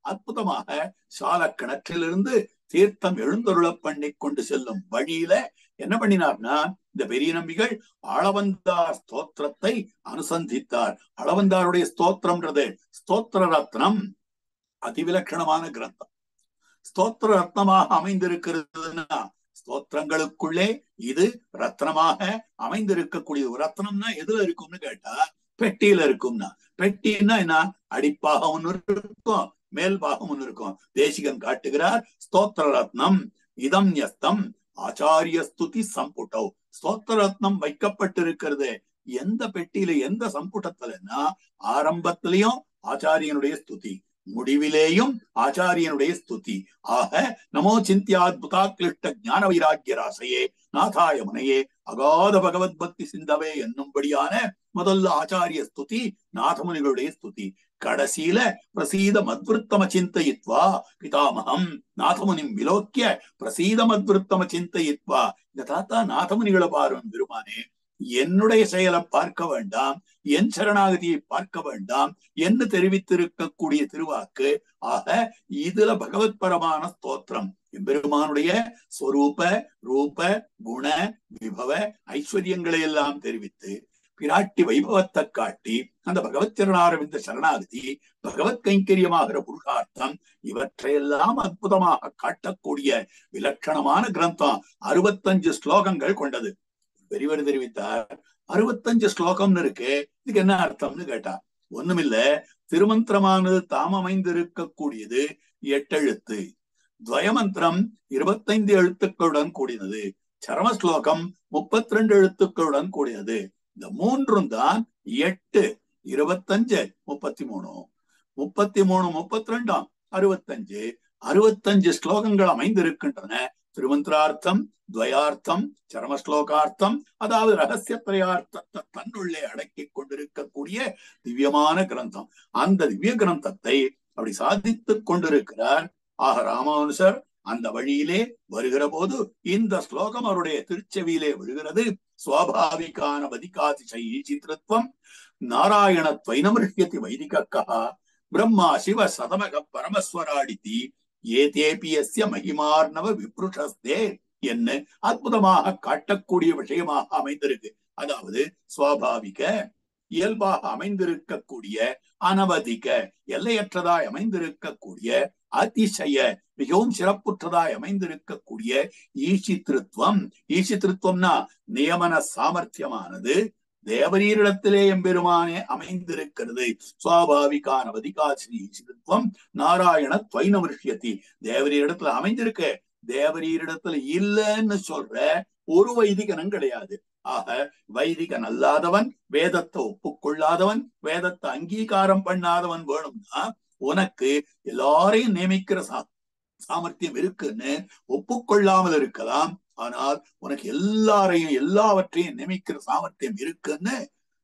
அற்புதமாக சால கிணற்றிலிருந்து தீர்த்தம் எழுந்தருள பண்ணி கொண்டு செல்லும் வழியில என்ன பண்ணினார்னா இந்த பெரிய நம்பிகள் ஆளவந்தார் ஸ்தோத்திரத்தை அனுசந்தித்தார் அளவந்தாருடைய ஸ்தோத்திரம்ன்றது ஸ்தோத்திர ரத்னம் அதிவிலட்சணமான கிரந்தம் ஸ்தோத்திர ரத்னமாக அமைந்திருக்கிறதுனா ஸ்தோத்திரங்களுக்குள்ளே இது ரத்னமாக அமைந்திருக்கக்கூடிய ரத்னம்னா எதுல இருக்கும்னு கேட்டா பெட்டியில இருக்கும்னா பெட்டின்னா என்ன அடிப்பாகம் ஒன்று இருக்கும் மேல் பாகம் ஒன்று இருக்கும் தேசிகன் காட்டுகிறார் ஸ்தோத்திர ரத்னம் இதம் யஸ்தம் ஆச்சாரிய ஸ்துதி சம்புட்டோ ஸ்தோத்திர ரத்னம் வைக்கப்பட்டிருக்கிறது எந்த பெட்டியில எந்த சம்புட்டத்துலன்னா ஆரம்பத்திலையும் ஆச்சாரியனுடைய ஸ்துதி முடிவிலேயும் ஆச்சாரியனுடைய ஸ்துதி ஆக நமோ சிந்தியாத்புதா கிளிஷ்ட ஞான வைராக்கிய ராசையே நாதாய முனையே அகாத பகவத் பக்தி சிந்தவே என்னும்படியான முதல்ல ஆச்சாரிய ஸ்துதி நாதமுனிகளுடைய ஸ்துதி கடைசியில பிரசீத மத்விருத்தம சிந்தயித்வா பிதாமகம் நாதமுனிம் விலோக்கிய பிரசீத மத்விருத்தம சிந்தயித்வா இந்த தாத்தா நாதமுனிகளை பாரும் பெருமானே என்னுடைய செயலை பார்க்க வேண்டாம் என் சரணாகதியை பார்க்க வேண்டாம் என்று தெரிவித்திருக்கக்கூடிய திருவாக்கு ஆக இதுல பகவத் பரமான ஸ்தோத்திரம் எம்பெருமானுடைய ஸ்வரூப ரூப குண விபவ ஐஸ்வர்யங்களை எல்லாம் தெரிவித்து பிராட்டி வைபவத்தை காட்டி அந்த பகவத் சரணாரவிந்த சரணாகதி பகவத் கைங்கரியமாகிற புருஷார்த்தம் இவற்றையெல்லாம் அற்புதமாக காட்டக்கூடிய விலட்சணமான கிரந்தம் அறுபத்தஞ்சு ஸ்லோகங்கள் கொண்டது பெரியவர் தெரிவித்தார் அறுபத்தஞ்சு ஸ்லோகம்னு இருக்கு இதுக்கு என்ன அர்த்தம்னு கேட்டா ஒண்ணுமில்ல திருமந்திரமானது தாம் அமைந்திருக்கக்கூடியது எட்டெழுத்து துவயமந்திரம் இருபத்தைந்து எழுத்துக்களுடன் கூடினது சரம ஸ்லோகம் முப்பத்தி ரெண்டு எழுத்துக்களுடன் கூடியது இந்த மூன்றும் தான் எட்டு இருபத்தஞ்சு முப்பத்தி மூணு முப்பத்தி மூணு முப்பத்தி ரெண்டாம் அறுபத்தஞ்சு அறுபத்தஞ்சு ஸ்லோகங்கள் அமைந்திருக்கின்றன திருமந்திரார்த்தம் துவயார்த்தம் சரமஸ்லோகார்த்தம் அதாவது ரகசிய திரையார்த்தத்தை தன்னுள்ளே அடக்கி கொண்டிருக்கக்கூடிய திவ்யமான கிரந்தம் அந்த திவ்ய கிரந்தத்தை அப்படி சாதித்துக் கொண்டிருக்கிறார் ஆக ராமானுசர் அந்த வழியிலே வருகிற போது இந்த ஸ்லோகம் அவருடைய திருச்செவியிலே விழுகிறது சுவாபாவிகான வதிகாதிசை சித்திரத்துவம் நாராயண துவைனமிருஷ்யதி வைதிகக்கா பிரம்மா சிவ சதமக பரமஸ்வராடிதி ஏதேபி எஸ்ய மகிமார்ணவ விப்ருஷஸ்தே என்ன அற்புதமாக காட்டக்கூடிய விஷயமாக அமைந்திருக்கு அதாவது சுவாபாவிக இயல்பாக அமைந்திருக்கக்கூடிய அனவதிக எல்லையற்றதாய் அமைந்திருக்கக்கூடிய அதிசய மிகவும் சிறப்புற்றதாய் அமைந்திருக்கக்கூடிய ஈசித்திருத்துவம் ஈசித்திருத்துவம்னா நியமன சாமர்த்தியமானது தேவரீரிடத்திலே எம்பெருமானே அமைந்திருக்கிறது சுவாபாவிகான வதிகாசிரி ஈசித்திருத்துவம் நாராயண துவைனமிருஷ்யத்தி தேவரீரிடத்துல அமைந்திருக்கு தேவரீரிடத்துல இல்லைன்னு சொல்ற ஒரு வைதிகனும் கிடையாது ஆக வைதிகன் அல்லாதவன் வேதத்தை ஒப்புக்கொள்ளாதவன் வேதத்தை அங்கீகாரம் பண்ணாதவன் வேணும்னா உனக்கு எல்லாரையும் நியமிக்கிற சா சாமர்த்தியம் இருக்குன்னு ஒப்புக்கொள்ளாமல் இருக்கலாம் ஆனால் உனக்கு எல்லாரையும் எல்லாவற்றையும் நியமிக்கிற சாமர்த்தியம் இருக்குன்னு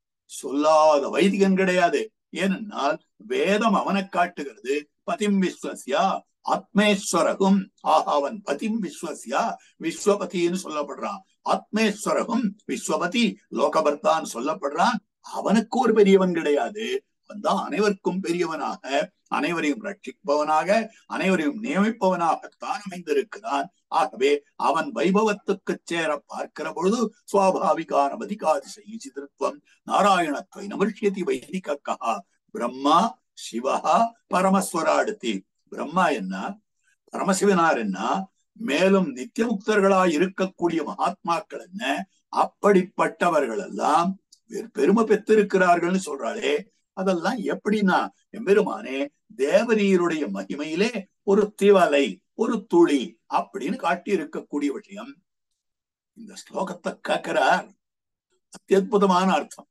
சொல்லாத வைதிகன் கிடையாது ஏனென்றால் வேதம் அவனை காட்டுகிறது பதிம் விஸ்வசியா ஆத்மேஸ்வரகும் ஆஹா அவன் பதிம் விஸ்வசியா விஸ்வபதினு சொல்லப்படுறான் ஆத்மேஸ்வரகும் விஸ்வபதி லோகபர்தான் சொல்லப்படுறான் அவனுக்கு ஒரு பெரியவன் கிடையாது அவன் தான் அனைவருக்கும் பெரியவனாக அனைவரையும் ரட்சிப்பவனாக அனைவரையும் நியமிப்பவனாகத்தான் அமைந்திருக்கிறான் ஆகவே அவன் வைபவத்துக்கு சேர பார்க்கிற பொழுது சுவாபாவிகான வதிகாதிசை சித்திருத்துவம் நாராயணத்வை நமர்ஷியதி வைதிகக்கா பிரம்மா சிவஹா பரமஸ்வராடுத்தி பிரம்மா என்ன பரமசிவனார் என்ன மேலும் நித்திய முக்தர்களாய் இருக்கக்கூடிய மகாத்மாக்கள் என்ன அப்படிப்பட்டவர்கள் எல்லாம் பெருமை பெற்றிருக்கிறார்கள்னு சொல்றாளே அதெல்லாம் எப்படின்னா எம்பெருமானே தேவரீருடைய மகிமையிலே ஒரு திவலை ஒரு துளி அப்படின்னு காட்டி இருக்கக்கூடிய விஷயம் இந்த ஸ்லோகத்தை கேட்கிறார் அத்தியுதமான அர்த்தம்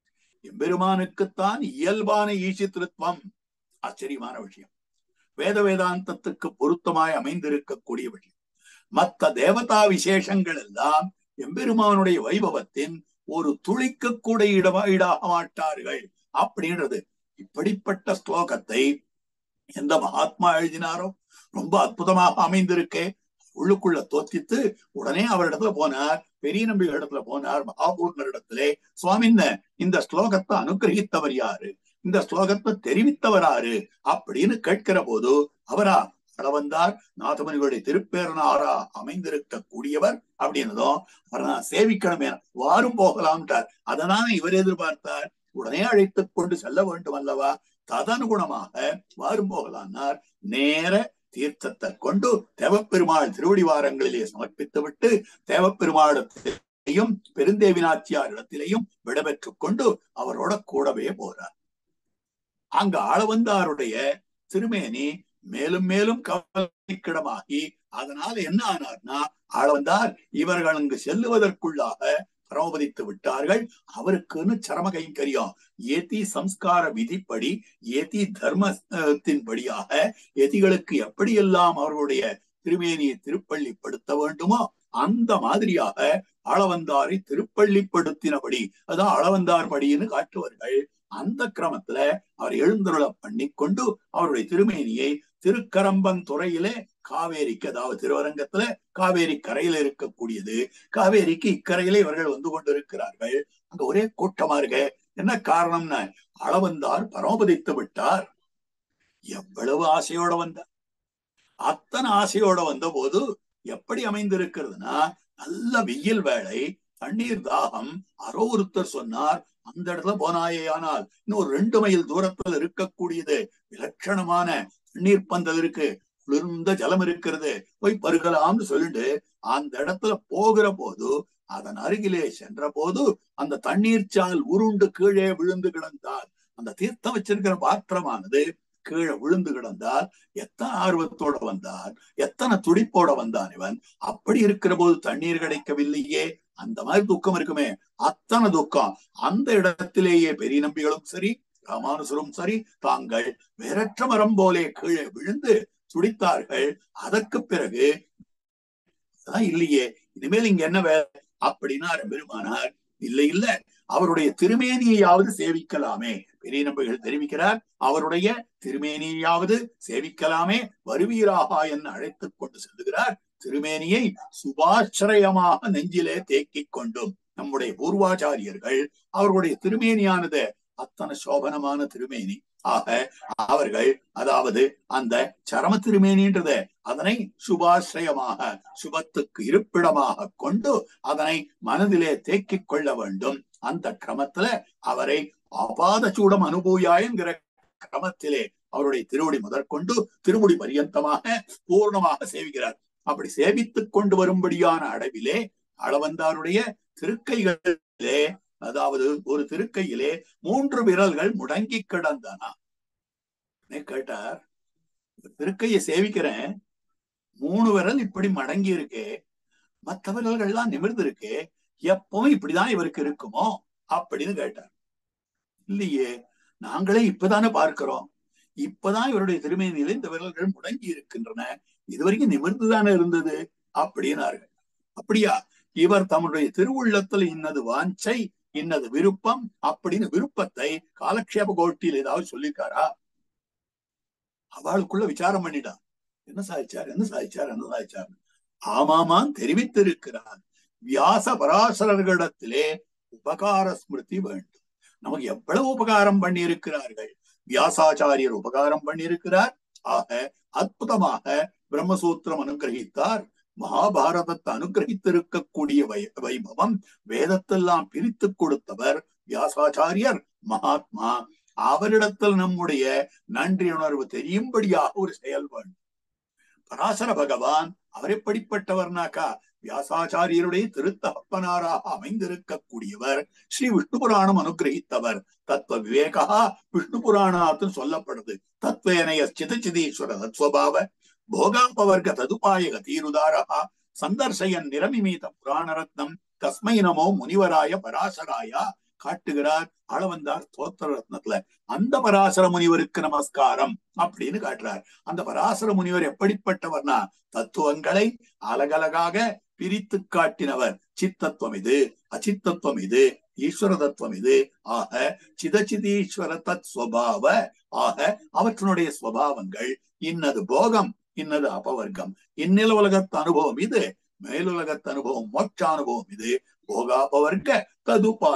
எம்பெருமானுக்குத்தான் இயல்பான ஈசித்திருத்வம் ஆச்சரியமான விஷயம் வேத வேதாந்தத்துக்கு பொருத்தமாய் அமைந்திருக்கக்கூடிய விஷயம் மற்ற தேவதா விசேஷங்கள் எல்லாம் எம்பெருமானுடைய வைபவத்தின் ஒரு துளிக்கு கூட இடமா இடாக மாட்டார்கள் அப்படின்றது இப்படிப்பட்ட ஸ்லோகத்தை எந்த மகாத்மா எழுதினாரோ ரொம்ப அற்புதமாக அமைந்திருக்கே உள்ளுக்குள்ள தோத்தித்து உடனே அவரிடத்துல போனார் பெரிய நம்பிகள் இடத்துல போனார் மகாபூர்ணர் இடத்திலே சுவாமின்ன இந்த ஸ்லோகத்தை அனுகிரகித்தவர் யாரு இந்த ஸ்லோகத்தை தெரிவித்தவராரு அப்படின்னு கேட்கிற போது அவரா அளவந்தார் நாதமணிகளுடைய திருப்பேரனாரா அமைந்திருக்க கூடியவர் அப்படின்னதும் அவரை நான் சேவிக்கணுமே வாரும் போகலாம்ட்டார் அதனால இவர் எதிர்பார்த்தார் உடனே அழைத்துக் கொண்டு செல்ல வேண்டும் அல்லவா ததனுகுணமாக வாரும் போகலான்னார் நேர தீர்த்தத்தை கொண்டு தேவப்பெருமாள் திருவடிவாரங்களிலே சமர்ப்பித்து விட்டு தேவப்பெருமாளத்திலையும் பெருந்தேவினாச்சியார் இடத்திலையும் விடபெற்றுக் கொண்டு அவரோட கூடவே போறார் அங்க ஆளவந்தாருடைய திருமேனி மேலும் மேலும் கவலைக்கிடமாகி அதனால என்ன ஆனார்னா ஆளவந்தார் இவர்கள் அங்கு செல்லுவதற்குள்ளாக பரமபதித்து விட்டார்கள் அவருக்குன்னு சரம கைங்கரியம் ஏத்தி சம்ஸ்கார விதிப்படி ஏத்தி தர்மத்தின்படியாக எதிகளுக்கு எப்படியெல்லாம் அவர்களுடைய திருமேனியை திருப்பள்ளிப்படுத்த வேண்டுமோ அந்த மாதிரியாக அளவந்தாரை திருப்பள்ளிப்படுத்தினபடி அதான் அளவந்தார் படின்னு காட்டுவார்கள் அந்த கிரமத்துல அவர் எழுந்தருள பண்ணி கொண்டு அவருடைய திருமேனியை திருக்கரம்பன் துறையிலே காவேரிக்கு அதாவது திருவரங்கத்துல காவேரி கரையில இருக்கக்கூடியது காவேரிக்கு இக்கரையிலே இவர்கள் வந்து கொண்டிருக்கிறார்கள் அங்க ஒரே கூட்டமா இருக்க என்ன காரணம்னா அளவந்தார் பரமபதித்து விட்டார் எவ்வளவு ஆசையோட வந்தார் அத்தனை ஆசையோட வந்த போது எப்படி அமைந்திருக்கிறதுனா நல்ல வெயில் வேலை தண்ணீர் தாகம் அரோ ஒருத்தர் சொன்னார் அந்த இடத்துல போனாயே ஆனால் இன்னும் ஒரு ரெண்டு மைல் தூரத்தில் இருக்கக்கூடியது விலட்சணமான தண்ணீர் பந்தல் இருக்கு குளிர்ந்த ஜலம் இருக்கிறது போய் பருகலாம்னு சொல்லிட்டு அந்த இடத்துல போகிற போது அதன் அருகிலே சென்ற போது அந்த தண்ணீர் சால் உருண்டு கீழே விழுந்து கிடந்தால் அந்த தீர்த்தம் வச்சிருக்கிற பாத்திரமானது கீழே விழுந்து கிடந்தால் எத்தனை ஆர்வத்தோட வந்தார் எத்தனை துடிப்போட வந்தான் இவன் அப்படி இருக்கிற போது தண்ணீர் கிடைக்கவில்லையே அந்த மாதிரி துக்கம் இருக்குமே அத்தனை துக்கம் அந்த இடத்திலேயே பெரிய நம்பிகளும் சரி ராமானுசரும் சரி தாங்கள் வேறற்ற மரம் போலே கீழே விழுந்து துடித்தார்கள் அதற்கு பிறகு அதான் இல்லையே இனிமேல் இங்க என்ன வேலை அப்படின்னா பெருமானார் இல்லை இல்ல அவருடைய திருமேனியையாவது சேவிக்கலாமே பெரிய நம்பிகள் தெரிவிக்கிறார் அவருடைய திருமேனியாவது சேவிக்கலாமே வருவீராகா என்று அழைத்துக் கொண்டு செல்லுகிறார் திருமேனியை சுபாசிரயமாக நெஞ்சிலே தேக்கிக் கொண்டும் நம்முடைய பூர்வாச்சாரியர்கள் அவர்களுடைய திருமேனியானது அத்தனை சோபனமான திருமேனி ஆக அவர்கள் அதாவது அந்த சரம திருமேனின்றது அதனை சுபாசிரயமாக சுபத்துக்கு இருப்பிடமாக கொண்டு அதனை மனதிலே தேக்கிக் கொள்ள வேண்டும் அந்த கிரமத்துல அவரை அபாத சூடம் அனுபூயா என்கிற கிரமத்திலே அவருடைய திருமுடி முதற்கொண்டு திருமுடி பரியந்தமாக பூர்ணமாக சேவிக்கிறார் அப்படி சேவித்துக் கொண்டு வரும்படியான அளவிலே அளவந்தாருடைய திருக்கைகளிலே அதாவது ஒரு திருக்கையிலே மூன்று விரல்கள் முடங்கி கிடந்தன கேட்டார் திருக்கையை சேவிக்கிறேன் மூணு விரல் இப்படி மடங்கி இருக்கு மற்ற விரல்கள்லாம் நிமிர்ந்து இருக்கு எப்பவும் இப்படிதான் இவருக்கு இருக்குமோ அப்படின்னு கேட்டார் இல்லையே நாங்களே இப்பதானே பார்க்கிறோம் இப்பதான் இவருடைய திருமேனியில இந்த விரல்கள் முடங்கி இருக்கின்றன இதுவரைக்கும் நிமிர்ந்துதானே இருந்தது அப்படின்னார்கள் அப்படியா இவர் தம்முடைய திருவுள்ளத்துல இன்னது வாஞ்சை இன்னது விருப்பம் அப்படின்னு விருப்பத்தை காலக்ஷேப கோட்டியில் ஏதாவது சொல்லியிருக்காரா அவளுக்குள்ள விசாரம் பண்ணிட்டா என்ன சாதிச்சார் என்ன சாதிச்சார் என்ன சாதிச்சார் ஆமாமான் தெரிவித்திருக்கிறார் வியாச பராசரர்களிடத்திலே உபகார ஸ்மிருதி வேண்டும் நமக்கு எவ்வளவு உபகாரம் பண்ணி இருக்கிறார்கள் வியாசாச்சாரியர் உபகாரம் பண்ணியிருக்கிறார் ஆக அற்புதமாக பிரம்மசூத்திரம் அனுகிரகித்தார் மகாபாரதத்தை அனுகிரகித்திருக்கக்கூடிய வை வைபவம் வேதத்தெல்லாம் பிரித்து கொடுத்தவர் வியாசாச்சாரியர் மகாத்மா அவரிடத்தில் நம்முடைய நன்றி உணர்வு தெரியும்படியாக ஒரு செயல் வேண்டும் பராசர பகவான் அவர் எப்படிப்பட்டவர்னாக்கா வியாசாச்சாரியருடைய திருத்தகப்பனாராக அமைந்திருக்கக்கூடியவர் ஸ்ரீ விஷ்ணு புராணம் அனுகிரகித்தவர் தத்துவ விவேகா விஷ்ணு புராணாத்து சொல்லப்படுது தத்வேனய சிதச்சிதீஸ்வர தத்வபாவ போகாபவர்க ததுபாயக தீருதாரா சந்தர்சயன் நிரமிமீத புராண ரத்னம் தஸ்மை நமோ முனிவராய பராசராயா காட்டுகிறார் அளவந்தார் ஸ்தோத்திர ரத்னத்துல அந்த பராசர முனிவருக்கு நமஸ்காரம் அப்படின்னு காட்டுறார் அந்த பராசர முனிவர் எப்படிப்பட்டவர்னா தத்துவங்களை அலகலகாக பிரித்து காட்டினவர் சித்தத்துவம் இது அச்சித்தத்துவம் இது ஈஸ்வர தத்துவம் இது ஆக சிதச்சிதீஸ்வர தத் ஸ்வபாவ ஆக அவற்றினுடைய ஸ்வபாவங்கள் இன்னது போகம் இன்னது அபவர்க்கம் இந்நில உலகத்து அனுபவம் இது மேலுலகத்து அனுபவம் மோட்ச அனுபவம் இது போகாபவர்க்க ததுபாயா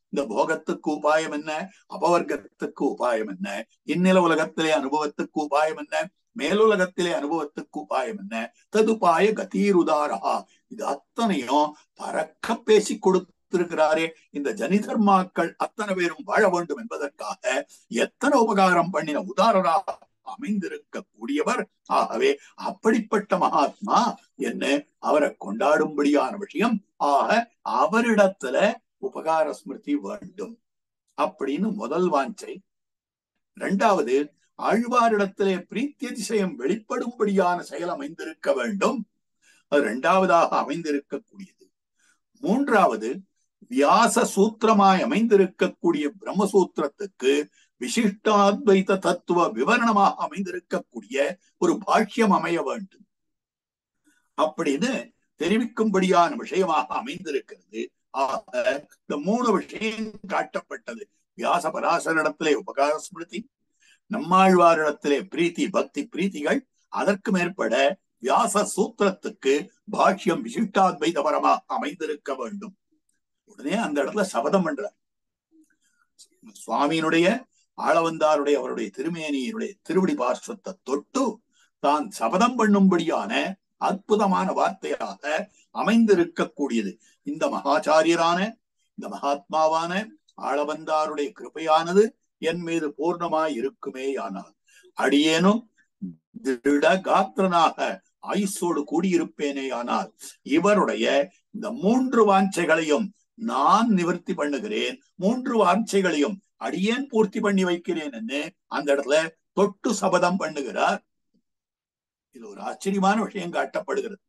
இந்த போகத்துக்கு உபாயம் என்ன அபவர்க்கத்துக்கு உபாயம் என்ன இந்நில உலகத்திலே அனுபவத்துக்கு உபாயம் என்ன மேலுலகத்திலே அனுபவத்துக்கு உபாயம் என்ன ததுபாய கதீருதாரா இது அத்தனையும் பறக்க பேசி கொடுத்திருக்கிறாரே இந்த ஜனிதர்மாக்கள் அத்தனை பேரும் வாழ வேண்டும் என்பதற்காக எத்தனை உபகாரம் பண்ணின உதாரராக அமைந்திருக்க கூடியவர் ஆகவே அப்படிப்பட்ட மகாத்மா என்ன அவரை கொண்டாடும்படியான விஷயம் ஆக அவரிடத்துல உபகார ஸ்மிருதி வேண்டும் அப்படின்னு முதல் வாஞ்சை இரண்டாவது ஆழ்வாரிடத்திலே பிரீத்திய திசையம் வெளிப்படும்படியான செயல் அமைந்திருக்க வேண்டும் அது இரண்டாவதாக அமைந்திருக்கக்கூடியது மூன்றாவது வியாச சூத்திரமாய் அமைந்திருக்கக்கூடிய பிரம்மசூத்திரத்துக்கு விசிஷ்டாத்வைத தத்துவ விவரணமாக அமைந்திருக்கக்கூடிய ஒரு பாஷ்யம் அமைய வேண்டும் அப்படின்னு தெரிவிக்கும்படியான விஷயமாக அமைந்திருக்கிறது ஆக இந்த மூணு விஷயம் காட்டப்பட்டது வியாச பராசரிடத்திலே உபகார ஸ்மிருதி நம்மாழ்வாரிடத்திலே பிரீத்தி பக்தி பிரீத்திகள் அதற்கு மேற்பட வியாச சூத்திரத்துக்கு பாஷ்யம் விசிஷ்டாத்வைதபரமா அமைந்திருக்க வேண்டும் உடனே அந்த இடத்துல சபதம் பண்றார் சுவாமியினுடைய ஆளவந்தாருடைய அவருடைய திருமேனியினுடைய திருவடி பார்ஸ்வத்தை தொட்டு தான் சபதம் பண்ணும்படியான அற்புதமான வார்த்தையாக அமைந்திருக்கக்கூடியது இந்த மகாச்சாரியரான இந்த மகாத்மாவான ஆளவந்தாருடைய கிருப்பையானது என் மீது பூர்ணமாய் இருக்குமே ஆனால் அடியேனும் திருட காத்திரனாக ஆயுசோடு கூடியிருப்பேனே ஆனால் இவருடைய இந்த மூன்று வாஞ்சைகளையும் நான் நிவர்த்தி பண்ணுகிறேன் மூன்று வாஞ்சைகளையும் அடியேன் பூர்த்தி பண்ணி வைக்கிறேன் என்று அந்த இடத்துல தொட்டு சபதம் பண்ணுகிறார் இது ஒரு ஆச்சரியமான விஷயம் காட்டப்படுகிறது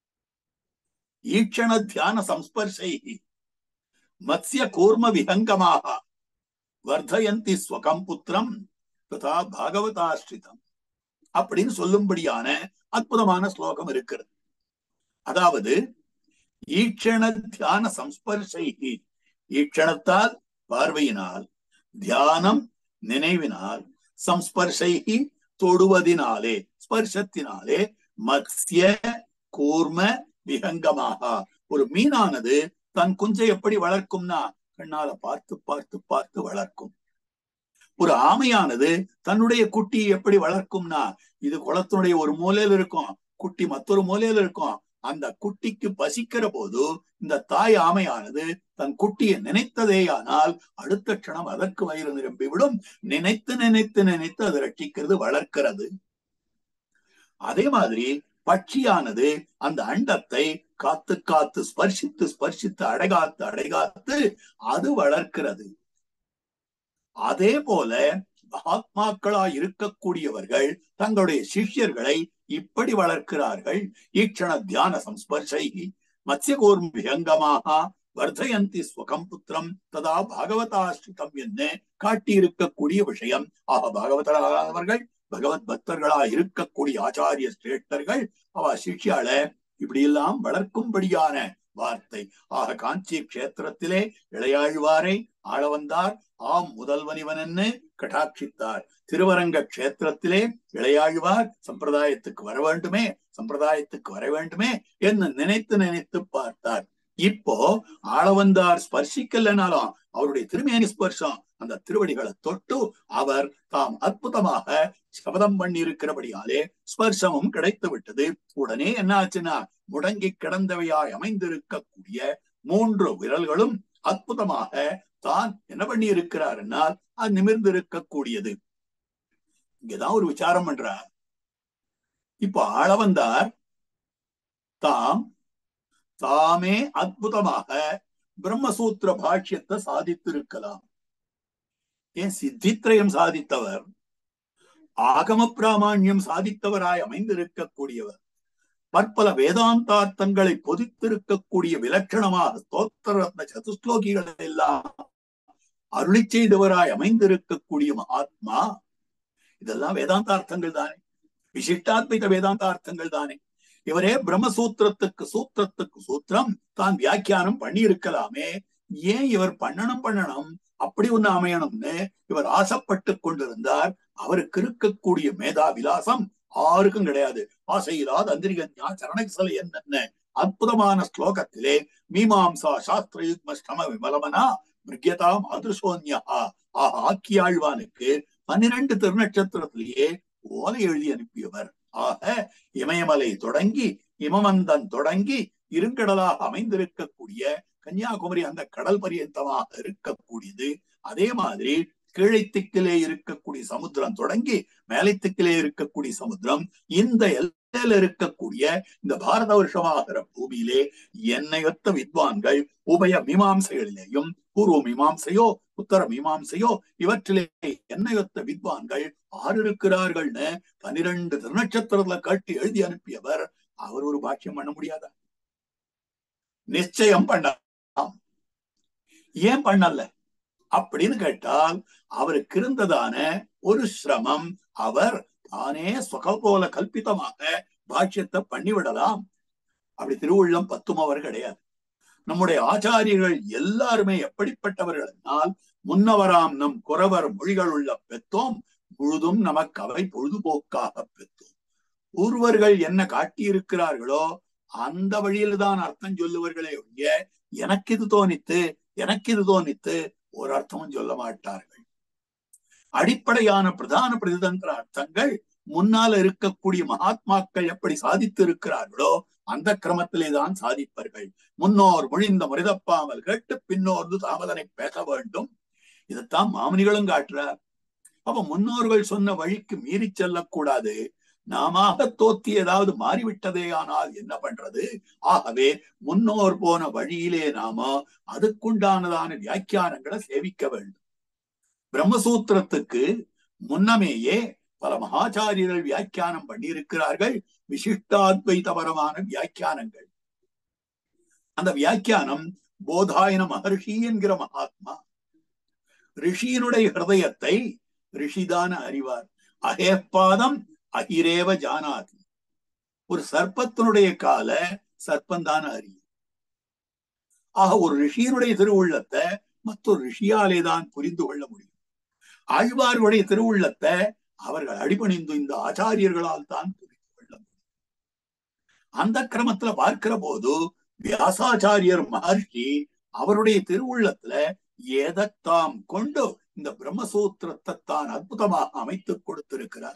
ஈக்ஷண தியான சம்ஸ்பர்ஷை மத்ய கூர்ம விஹங்கமாக வர்தயந்தி ஸ்வகம் புத்திரம் ததா பாகவதாஸ்ரிதம் அப்படின்னு சொல்லும்படியான அற்புதமான ஸ்லோகம் இருக்கிறது அதாவது ஈக்ஷண தியான சம்ஸ்பர்ஷை ஈக்ஷணத்தால் பார்வையினால் தியானம் நினைவினால் சம்ஸ்பர்ஷை தொடுவதினாலே ஸ்பர்ஷத்தினாலே மத்ய கூர்ம விஹங்கமாக ஒரு மீனானது தன் குஞ்சை எப்படி வளர்க்கும்னா கண்ணால பார்த்து பார்த்து பார்த்து வளர்க்கும் ஒரு ஆமையானது தன்னுடைய குட்டியை எப்படி வளர்க்கும்னா இது குளத்தினுடைய ஒரு மூலையில இருக்கும் குட்டி மற்றொரு மூலையில இருக்கும் அந்த குட்டிக்கு பசிக்கிற போது இந்த தாய் ஆமையானது தன் குட்டியை நினைத்ததேயானால் அடுத்த க்ஷணம் அதற்கு வயிறு நிரம்பிவிடும் நினைத்து நினைத்து நினைத்து அதை ரட்சிக்கிறது வளர்க்கிறது அதே மாதிரி பட்சியானது அந்த அண்டத்தை காத்து காத்து ஸ்பர்சித்து ஸ்பர்சித்து அடைகாத்து அடைகாத்து அது வளர்க்கிறது அதே போல மகாத்மாக்களா இருக்கக்கூடியவர்கள் தங்களுடைய சிஷ்யர்களை இப்படி வளர்க்கிறார்கள் ஈக்ஷண தியான சம்ஸ்பர்ஷை மத்யகூர்ம வியங்கமாக வர்தயந்தி ஸ்வகம் புத்திரம் ததா பாகவதாஸ்ரிதம் என்று காட்டியிருக்கக்கூடிய விஷயம் ஆக பாகவதரானவர்கள் பகவத் பக்தர்களா இருக்கக்கூடிய ஆச்சாரிய சிரேஷ்டர்கள் அவ சிஷ்யால இப்படி எல்லாம் வளர்க்கும்படியான வார்த்தை ஆக காஞ்சி கஷேத்திரத்திலே இளையாழ்வாரை ஆளவந்தார் ஆம் முதல்வனிவன் என்று கட்டாட்சித்தார் திருவரங்க கஷேத்திரத்திலே இளையாழ்வார் சம்பிரதாயத்துக்கு வர வேண்டுமே சம்பிரதாயத்துக்கு வர வேண்டுமே என்று நினைத்து நினைத்து பார்த்தார் இப்போ ஆளவந்தார் ஸ்பர்சிக்கலனாலும் அவருடைய திருமேனி ஸ்பர்சம் அந்த திருவடிகளை தொட்டு அவர் தாம் அற்புதமாக சபதம் பண்ணி இருக்கிறபடியாலே ஸ்பர்சமும் கிடைத்து விட்டது உடனே என்ன ஆச்சுன்னா முடங்கி கிடந்தவையாய் அமைந்திருக்கக்கூடிய மூன்று விரல்களும் அற்புதமாக தான் என்ன பண்ணி இருக்கிறார் என்னால் அது நிமிர்ந்து இருக்கக்கூடியது இங்கதான் ஒரு விசாரம் பண்றார் இப்போ ஆளவந்தார் தாம் தாமே அற்புதமாக பிரம்மசூத்திர பாஷ்யத்தை சாதித்திருக்கலாம் ஏன் சித்தித்ரயம் சாதித்தவர் ஆகம பிராமணியம் சாதித்தவராய் அமைந்திருக்கக்கூடியவர் பற்பல வேதாந்தார்த்தங்களை பொதித்திருக்கக்கூடிய விலட்சணமாக ஸ்தோத்திர ரத்ன சதுஸ்லோகிகளை எல்லாம் அருளி செய்தவராய் அமைந்திருக்கக்கூடிய மகாத்மா இதெல்லாம் வேதாந்தார்த்தங்கள் தானே விசிஷ்டாத்வைத வேதாந்தார்த்தங்கள் தானே இவரே பிரம்மசூத்திரத்துக்கு சூத்திரத்துக்கு சூத்திரம் தான் வியாக்கியானம் பண்ணி இருக்கலாமே ஏன் இவர் பண்ணணும் பண்ணணும் அப்படி ஒண்ணு அமையணும்னு இவர் ஆசைப்பட்டு கொண்டிருந்தார் அவருக்கு இருக்கக்கூடிய மேதா விலாசம் ஆருக்கும் கிடையாது ஆசையிலாத அந்திரிகன்யா சரணசலை என்ன அற்புதமான ஸ்லோகத்திலே மீமாம்சா சாஸ்திரயுக்ம ஸ்ரம விமலமனா மிருக்யதாம் அதிருஷோன்யா ஆஹா ஆக்கியாழ்வானுக்கு பன்னிரண்டு திருநட்சத்திரத்திலேயே ஓலை எழுதி அனுப்பியவர் ஆக இமயமலை தொடங்கி இமமந்தன் தொடங்கி இருங்கடலாக அமைந்திருக்கக்கூடிய கன்னியாகுமரி அந்த கடல் பரியந்தமாக இருக்கக்கூடியது அதே மாதிரி கீழைத்திக்கிலே இருக்கக்கூடிய சமுத்திரம் தொடங்கி மேலைத்திக்கிலே இருக்கக்கூடிய சமுத்திரம் இந்த எல்லையில இருக்கக்கூடிய இந்த பாரத வருஷமாகிற பூமியிலே எண்ணெயொத்த வித்வான்கள் உபய மீமாம்சைகளிலேயும் பூர்வ மீமாம்சையோ உத்தர மீமாம்சையோ இவற்றிலே எண்ணெயொத்த வித்வான்கள் ஆறு இருக்கிறார்கள்னு பனிரெண்டு திருநட்சத்திரத்துல காட்டி எழுதி அனுப்பியவர் அவர் ஒரு பாக்கியம் பண்ண முடியாதா நிச்சயம் பண்ணலாம் ஏன் பண்ணல அப்படின்னு கேட்டால் அவருக்கு இருந்ததான ஒரு சிரமம் அவர் தானே சுகபோல கல்பிதமாக பாஷ்யத்தை பண்ணிவிடலாம் அப்படி திருவுள்ளம் பத்துமவர் கிடையாது நம்முடைய ஆச்சாரியர்கள் எல்லாருமே எப்படிப்பட்டவர்கள் என்றால் முன்னவராம் நம் குறவர் மொழிகள் உள்ள பெத்தோம் முழுதும் நமக்கு அவை பொழுதுபோக்காக பெற்றோம் பூர்வர்கள் என்ன காட்டியிருக்கிறார்களோ அந்த வழியில் தான் அர்த்தம் சொல்லுவர்களே ஒழிய எனக்கு இது தோணித்து எனக்கு இது தோணித்து ஒரு அர்த்தமும் சொல்ல மாட்டார்கள் அடிப்படையான பிரதான பிரதிதந்திர அர்த்தங்கள் முன்னால் இருக்கக்கூடிய மகாத்மாக்கள் எப்படி சாதித்து இருக்கிறார்களோ அந்த கிரமத்திலே தான் சாதிப்பார்கள் முன்னோர் மொழிந்த முறிதப்பாமல் கேட்டு பின்னோர்ந்து தாமதனை பேச வேண்டும் இதைத்தான் மாமனிகளும் காட்டுறார் அப்ப முன்னோர்கள் சொன்ன வழிக்கு மீறி செல்லக்கூடாது நாம தோத்தி ஏதாவது மாறிவிட்டதே ஆனால் என்ன பண்றது ஆகவே முன்னோர் போன வழியிலே நாம அதுக்குண்டானதான வியாக்கியானங்களை சேவிக்க வேண்டும் பிரம்மசூத்திரத்துக்கு முன்னமேயே பல மகாச்சாரியர்கள் வியாக்கியானம் பண்ணியிருக்கிறார்கள் விசிஷ்டாத்வைதபரமான வியாக்கியானங்கள் அந்த வியாக்கியானம் போதாயன மகர்ஷி என்கிற மகாத்மா ரிஷியினுடைய ஹிருதயத்தை ரிஷிதான அறிவார் அகேப்பாதம் அகிரேவ ஜானாதி ஒரு சர்ப்பத்தினுடைய கால சர்ப்பந்தான அறியும் ஆக ஒரு ரிஷியினுடைய திருவுள்ளத்தை மற்றொரு ரிஷியாலே தான் புரிந்து கொள்ள முடியும் ஆழ்வார்களுடைய திருவுள்ளத்தை அவர்கள் அடிபணிந்து இந்த ஆச்சாரியர்களால் தான் புரிந்து கொள்ள முடியும் அந்த கிரமத்துல பார்க்கிற போது வியாசாச்சாரியர் மகர்ஷி அவருடைய திருவுள்ளத்துல எதைத்தாம் கொண்டு இந்த பிரம்மசூத்திரத்தை தான் அற்புதமாக அமைத்துக் கொடுத்திருக்கிறார்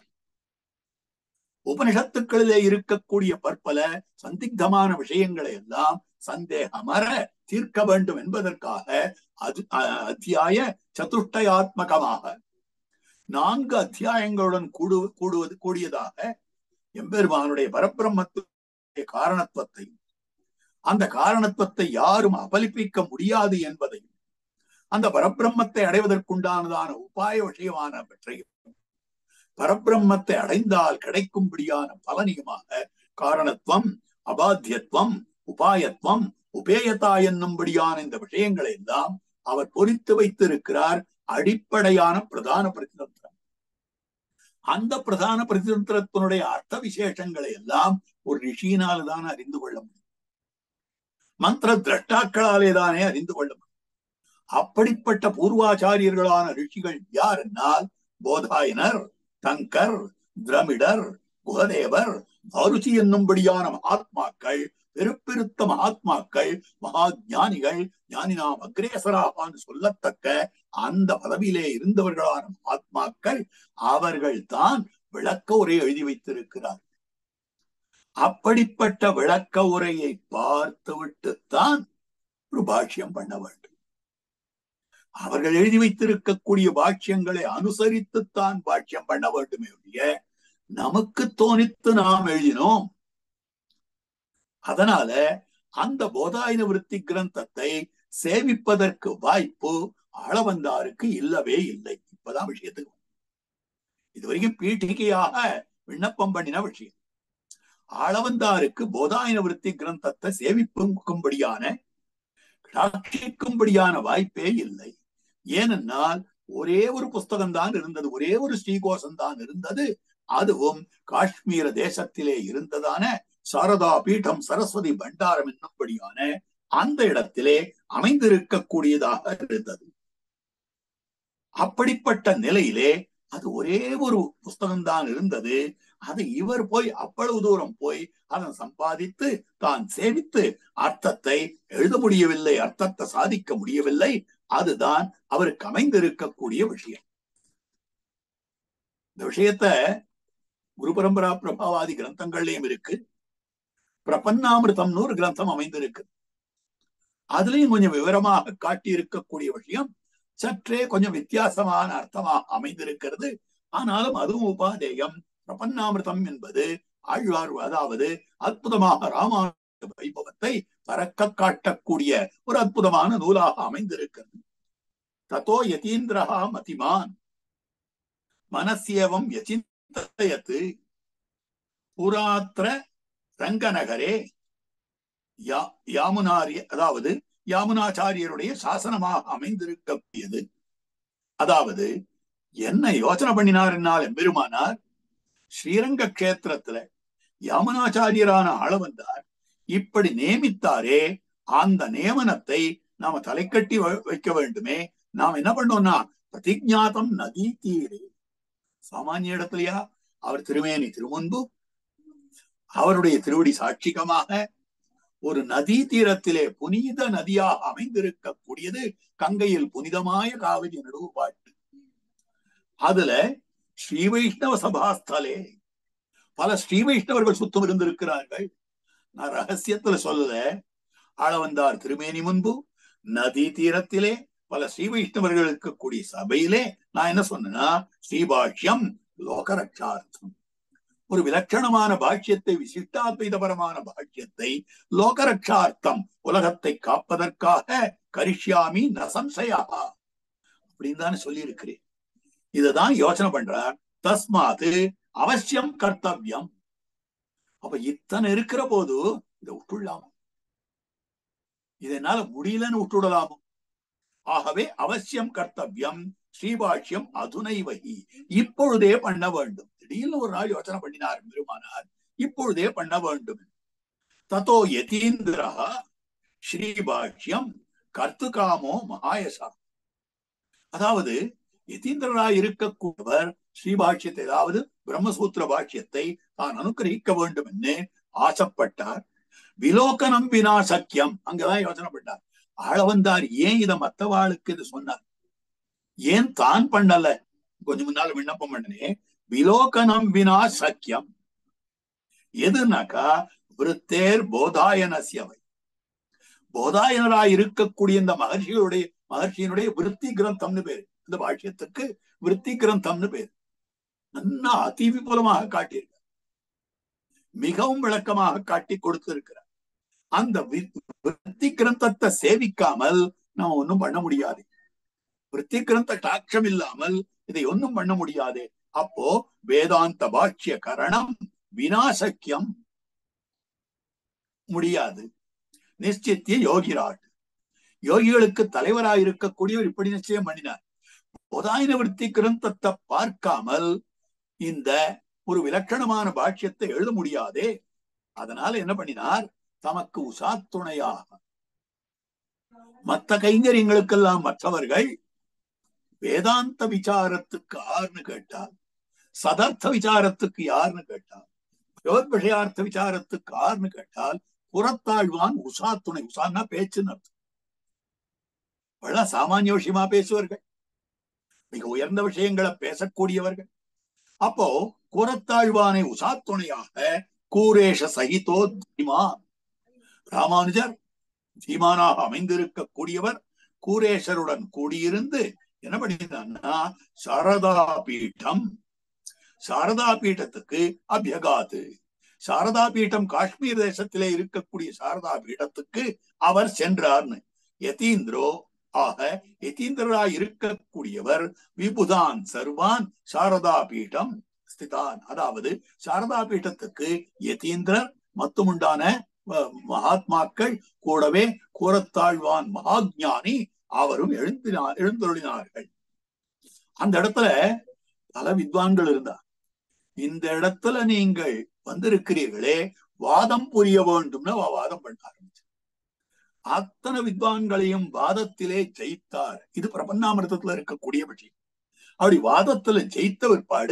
உபனிஷத்துக்களிலே இருக்கக்கூடிய பற்பல சந்திக்தமான விஷயங்களை எல்லாம் சந்தேகமர தீர்க்க வேண்டும் என்பதற்காக அது அத்தியாய சதுஷ்டயாத்மகமாக நான்கு அத்தியாயங்களுடன் கூடு கூடுவது கூடியதாக எம்பெருமானுடைய பரபிரம்மத்துடைய காரணத்துவத்தையும் அந்த காரணத்துவத்தை யாரும் அபலிப்பிக்க முடியாது என்பதையும் அந்த பரபிரம்மத்தை அடைவதற்குண்டானதான உபாய விஷயமானவற்றையும் பரபிரம்மத்தை அடைந்தால் கிடைக்கும்படியான பலனியமாக காரணத்துவம் அபாத்தியத்துவம் உபாயத்துவம் உபேயதா என்னும்படியான இந்த விஷயங்களை எல்லாம் அவர் பொறித்து வைத்திருக்கிறார் அடிப்படையான பிரதான பிரதிதந்திரம் அந்த பிரதான பிரதிதந்திரத்தினுடைய அர்த்த விசேஷங்களை எல்லாம் ஒரு ரிஷியினால் தான் அறிந்து கொள்ள முடியும் மந்திர திரஷ்டாக்களாலே தானே அறிந்து கொள்ள முடியும் அப்படிப்பட்ட பூர்வாச்சாரியர்களான ரிஷிகள் யார் என்னால் போதாயனர் தங்கர் திரமிடர் குகதேவர் மருச்சி என்னும்படியான மகாத்மாக்கள் பெருப்பெருத்த மகாத்மாக்கள் மகா ஞானிகள் ஞானினாம் அக்ரேசராகான்னு சொல்லத்தக்க அந்த பதவியிலே இருந்தவர்களான மகாத்மாக்கள் அவர்கள் தான் விளக்க உரை எழுதி வைத்திருக்கிறார் அப்படிப்பட்ட விளக்க உரையை பார்த்து விட்டுத்தான் ஒரு பாஷ்யம் பண்ண வேண்டும் அவர்கள் எழுதி வைத்திருக்கக்கூடிய பாஷ்யங்களை அனுசரித்துத்தான் பாஷ்யம் பண்ண வேண்டுமே ஒழிய நமக்கு தோணித்து நாம் எழுதினோம் அதனால அந்த போதாயன விருத்தி கிரந்தத்தை சேவிப்பதற்கு வாய்ப்பு ஆளவந்தாருக்கு இல்லவே இல்லை இப்பதான் விஷயத்துக்கு இதுவரைக்கும் பீட்டிகையாக விண்ணப்பம் பண்ணின விஷயம் ஆளவந்தாருக்கு போதாயன விருத்தி கிரந்தத்தை சேவிப்பும்படியான கடாட்சிக்கும்படியான வாய்ப்பே இல்லை ஏனென்றால் ஒரே ஒரு புஸ்தகம் தான் இருந்தது ஒரே ஒரு ஸ்ரீகோஷம் தான் இருந்தது அதுவும் காஷ்மீர தேசத்திலே இருந்ததான சாரதா பீடம் சரஸ்வதி பண்டாரம் என்னும்படியான அந்த இடத்திலே அமைந்திருக்கக்கூடியதாக இருந்தது அப்படிப்பட்ட நிலையிலே அது ஒரே ஒரு புஸ்தகம் தான் இருந்தது அது இவர் போய் அவ்வளவு தூரம் போய் அதை சம்பாதித்து தான் சேவித்து அர்த்தத்தை எழுத முடியவில்லை அர்த்தத்தை சாதிக்க முடியவில்லை அதுதான் அவருக்கு அமைந்திருக்கக்கூடிய விஷயம் இந்த விஷயத்த குரு பரம்பரா பிரபாவாதி கிரந்தங்கள்லயும் இருக்கு பிரபன்னாமிருதம்னு ஒரு கிரந்தம் அமைந்திருக்கு அதுலயும் கொஞ்சம் விவரமாக காட்டி இருக்கக்கூடிய விஷயம் சற்றே கொஞ்சம் வித்தியாசமான அர்த்தமாக அமைந்திருக்கிறது ஆனாலும் அதுவும் உபாதேயம் பிரபன்னாமிருதம் என்பது ஆழ்வார் அதாவது அற்புதமாக ராமானுஜ வைபவத்தை பறக்க காட்டக்கூடிய ஒரு அற்புதமான நூலாக அமைந்திருக்கிறது தத்தோ யதீந்திரஹா மதிமான் மனசியவம் யசிந்தயத்து புராத்திர ரங்கநகரே யா யாமுனாரிய அதாவது யாமுனாச்சாரியருடைய சாசனமாக அமைந்திருக்கக்கூடியது அதாவது என்ன யோசனை பண்ணினார் என்னால் எம்பெருமானார் ஸ்ரீரங்க கஷேத்திரத்துல யாமுனாச்சாரியரான ஆள வந்தார் இப்படி நியமித்தாரே அந்த நியமனத்தை நாம தலைக்கட்டி வைக்க வேண்டுமே நாம் என்ன பண்ணோம்னா பிரதிஜாத்தம் நதி தீரே சாமானிய இடத்துலயா அவர் திருமேனி திருமுன்பு அவருடைய திருவடி சாட்சிகமாக ஒரு நதி தீரத்திலே புனித நதியாக அமைந்திருக்கக்கூடியது கங்கையில் புனிதமாய காவிரி நடுவு பாட்டு அதுல ஸ்ரீ வைஷ்ணவ சபாஸ்தலே பல ஸ்ரீ வைஷ்ணவர்கள் சுத்தம் இருந்திருக்கிறார்கள் நான் ரகசியத்துல சொல்லல ஆள வந்தார் திருமேனி முன்பு நதி தீரத்திலே பல ஸ்ரீ வைஷ்ணவர்கள் இருக்கக்கூடிய சபையிலே நான் என்ன சொன்னேன்னா ஸ்ரீபாஷ்யம் லோகரட்சார்த்தம் ஒரு விலட்சணமான பாஷ்யத்தை விசிஷ்டாத்வைதபரமான பாஷ்யத்தை லோகரட்சார்த்தம் உலகத்தை காப்பதற்காக கரிஷ்யாமி நசம்சயா அப்படின்னு தானே சொல்லி இருக்கிறேன் இததான் யோசனை பண்றார் தஸ்மாது அவசியம் கர்த்தவியம் அப்ப இத்தனை இருக்கிற போது இதை விட்டுடலாமா இதனால முடியலன்னு விட்டுடலாமோ ஆகவே அவசியம் கர்த்தவியம் ஸ்ரீபாஷ்யம் அதுனைவகி இப்பொழுதே பண்ண வேண்டும் திடீர்னு ஒரு நாள் யோசனை பண்ணினார் பெருமானார் இப்பொழுதே பண்ண வேண்டும் தத்தோ யதீந்திரா ஸ்ரீபாஷ்யம் கர்த்துகாமோ மகாயசா அதாவது யதீந்திரராய் இருக்கக்கூடியவர் ஸ்ரீபாஷ்யத்தை அதாவது பிரம்மசூத்திர பாஷ்யத்தை தான் அனுகிரகிக்க வேண்டும் என்று ஆசைப்பட்டார் விலோகனம் வினா சக்கியம் அங்கதான் யோசனை பண்ணார் ஆள வந்தார் ஏன் இத மத்தவாளுக்கு இது சொன்னார் ஏன் தான் பண்ணல கொஞ்சம் முன்னால விண்ணப்பம் பண்ணனே விலோகனம் வினா சக்கியம் எதுனாக்கா விருத்தேர் போதாயனசியவை போதாயனராய் இருக்கக்கூடிய இந்த மகர்ஷிகளுடைய மகர்ஷியினுடைய விருத்தி கிரந்தம்னு பேரு இந்த பாஷ்யத்துக்கு விருத்தி கிரந்தம்னு பேரு நல்லா அதி விபுலமாக காட்டியிருக்க மிகவும் விளக்கமாக காட்டி கொடுத்திருக்கிறார் அந்த விருத்தி கிரந்தத்தை சேவிக்காமல் நம்ம ஒன்னும் பண்ண முடியாது விருத்தி கிரந்த டாட்சம் இல்லாமல் இதை ஒன்னும் பண்ண முடியாது அப்போ வேதாந்த பாஷ்ய கரணம் வினாசக்கியம் முடியாது நிச்சயத்திய யோகிராட் யோகிகளுக்கு தலைவராக இருக்கக்கூடியவர் இப்படி நிச்சயம் பண்ணினார் போதாயன விருத்தி கிரந்தத்தை பார்க்காமல் இந்த ஒரு விலட்சணமான பாஷ்யத்தை எழுத முடியாதே அதனால என்ன பண்ணினார் தமக்கு உசாத்துணையாக மற்ற கைங்கரியங்களுக்கெல்லாம் மற்றவர்கள் வேதாந்த விசாரத்துக்கு யாருன்னு கேட்டால் சதர்த்த விசாரத்துக்கு யாருன்னு கேட்டால் பகவத் விஷயார்த்த விசாரத்துக்கு யாருன்னு கேட்டால் புறத்தாழ்வான் உஷா துணை உஷான்னா பேச்சுன்னு அர்த்தம் சாமானிய விஷயமா பேசுவார்கள் மிக உயர்ந்த விஷயங்களை பேசக்கூடியவர்கள் அப்போ குரத்தாழ்வானை உஷா துணையாக கூரேஷ சகிதோ தீமா ராமானுஜர் தீமானாக அமைந்திருக்கக்கூடியவர் கூரேஷருடன் கூடியிருந்து என்ன பண்ணியிருந்தான்னா சாரதா பீட்டம் சாரதா பீட்டத்துக்கு அபியகாத்து சாரதா பீட்டம் காஷ்மீர் தேசத்திலே இருக்கக்கூடிய சாரதா பீடத்துக்கு அவர் சென்றார்னு யதீந்திரோ ஆக யதீந்திரராய் இருக்கக்கூடியவர் விபுதான் சர்வான் சாரதா பீட்டம் ஸ்திதான் அதாவது சாரதா பீட்டத்துக்கு யதீந்திரர் மத்துமுண்டான மகாத்மாக்கள் கூடவே கூறத்தாழ்வான் மகாஜானி அவரும் எழுந்தினார் எழுந்தொழினார்கள் அந்த இடத்துல பல வித்வான்கள் இருந்தார் இந்த இடத்துல நீங்கள் வந்திருக்கிறீர்களே வாதம் புரிய வேண்டும்னு அவ வாதம் பண்ண ஆரம்பிச்சு அத்தனை வித்வான்களையும் வாதத்திலே ஜெயித்தார் இது பிரபன்னாமிரதத்துல இருக்கக்கூடிய விஷயம் அப்படி வாதத்துல ஜெயித்த பிற்பாடு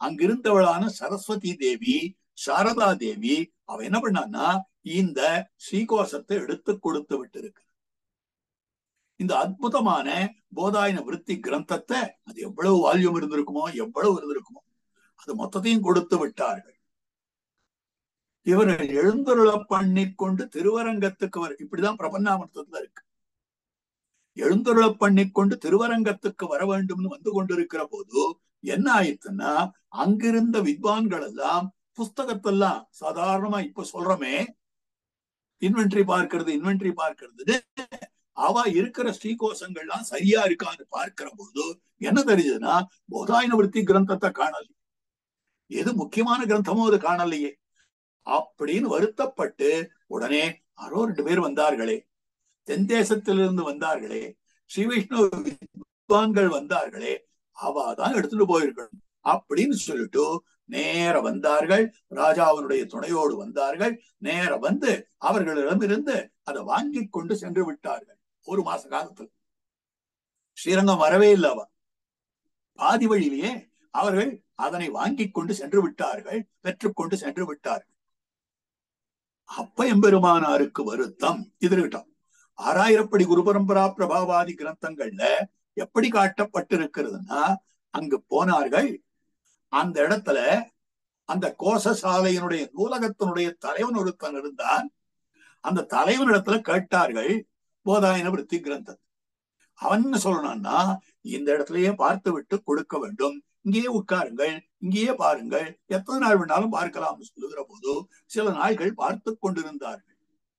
அங்கிருந்தவளான சரஸ்வதி தேவி சாரதா தேவி அவ என்ன பண்ணான்னா இந்த ஸ்ரீகோஷத்தை எடுத்து கொடுத்து விட்டு இருக்கு இந்த அற்புதமான போதாயன விருத்தி கிரந்தத்தை அது எவ்வளவு வால்யூம் இருந்திருக்குமோ எவ்வளவு இருந்திருக்குமோ அது மொத்தத்தையும் கொடுத்து விட்டார்கள் இவர்கள் எழுந்தருள பண்ணி கொண்டு திருவரங்கத்துக்கு வர இப்படிதான் பிரபன்னாமர்த்தத்துல இருக்கு எழுந்தருள பண்ணி கொண்டு திருவரங்கத்துக்கு வர வேண்டும்னு வந்து கொண்டிருக்கிற போது என்ன ஆயிடுச்சுன்னா அங்கிருந்த வித்வான்கள் எல்லாம் புஸ்தகத்தெல்லாம் சாதாரணமா இப்ப சொல்றோமே இன்வென்ட்ரி பார்க்கிறது இன்வென்ட்ரி பார்க்கிறது அவ இருக்கிற ஸ்ரீகோஷங்கள்லாம் சரியா இருக்கான்னு பார்க்கிற போது என்ன தெரியுதுன்னா போதாயன விருத்தி கிரந்தத்தை காணலையே எது முக்கியமான கிரந்தமோ அது காணலையே அப்படின்னு வருத்தப்பட்டு உடனே யாரோ ரெண்டு பேர் வந்தார்களே தென் தேசத்திலிருந்து வந்தார்களே ஸ்ரீ விஷ்ணு வித்வான்கள் வந்தார்களே அவ தான் எடுத்துட்டு போயிருக்கணும் அப்படின்னு சொல்லிட்டு நேர வந்தார்கள் ராஜாவினுடைய துணையோடு வந்தார்கள் நேர வந்து அவர்களிடமிருந்து அதை வாங்கி கொண்டு சென்று விட்டார்கள் ஒரு மாச காலத்துல ஸ்ரீரங்கம் வரவே இல்லை அவ பாதி வழியிலேயே அவர்கள் அதனை வாங்கி கொண்டு சென்று விட்டார்கள் பெற்றுக்கொண்டு சென்று விட்டார்கள் அப்ப எம்பெருமானாருக்கு வருத்தம் இது இருக்கட்டும் ஆறாயிரப்படி குரு பரம்பரா பிரபாவாதி கிரந்தங்கள்ல எப்படி காட்டப்பட்டிருக்கிறதுனா அங்கு போனார்கள் அந்த இடத்துல அந்த கோஷசாலையினுடைய நூலகத்தினுடைய தலைவன் ஒருத்தன் இருந்தான் அந்த தலைவனிடத்துல கேட்டார்கள் போதாயன விருத்தி கிரந்தத்தை அவன் சொல்லணும்னா இந்த இடத்துலயே பார்த்து விட்டு கொடுக்க வேண்டும் இங்கேயே உட்காருங்கள் இங்கேயே பாருங்கள் எத்தனை நாள் வேணாலும் பார்க்கலாம்னு சொல்லுகிற போது சில நாள்கள் பார்த்து கொண்டிருந்தார்கள்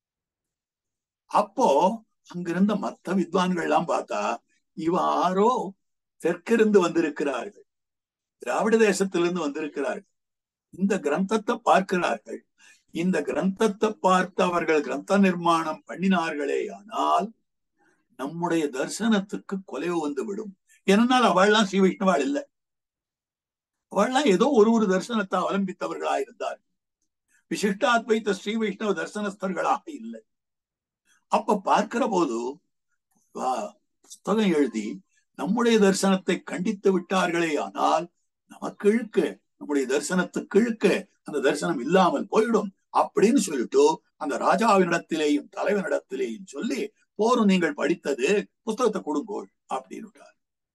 அப்போ அங்கிருந்த மத்த வித்வான்கள் எல்லாம் பார்த்தா இவாரோ தெற்கிருந்து வந்திருக்கிறார்கள் திராவிட தேசத்திலிருந்து வந்திருக்கிறார்கள் இந்த கிரந்தத்தை பார்க்கிறார்கள் இந்த கிரந்தத்தை பார்த்து அவர்கள் கிரந்த நிர்மாணம் பண்ணினார்களே ஆனால் நம்முடைய தரிசனத்துக்கு கொலைவு வந்து விடும் ஏனென்றால் அவள்லாம் ஸ்ரீ வைஷ்ணவாள் இல்லை அவள்லாம் ஏதோ ஒரு ஒரு தரிசனத்தை அவலம்பித்தவர்களா இருந்தார் விசிஷ்டாத்வைத்த ஸ்ரீ வைஷ்ணவ தரிசனஸ்தர்களாக இல்லை அப்ப பார்க்கிற போது புஸ்தகம் எழுதி நம்முடைய தரிசனத்தை கண்டித்து விட்டார்களே ஆனால் நமக்கு இழுக்க நம்முடைய தரிசனத்துக்கு இழுக்க அந்த தரிசனம் இல்லாமல் போயிடும் அப்படின்னு சொல்லிட்டு அந்த ராஜாவினிடத்திலேயும் தலைவனிடத்திலேயும் சொல்லி போரும் நீங்கள் படித்தது புஸ்தகத்தை கொடுங்கோள் அப்படின்னு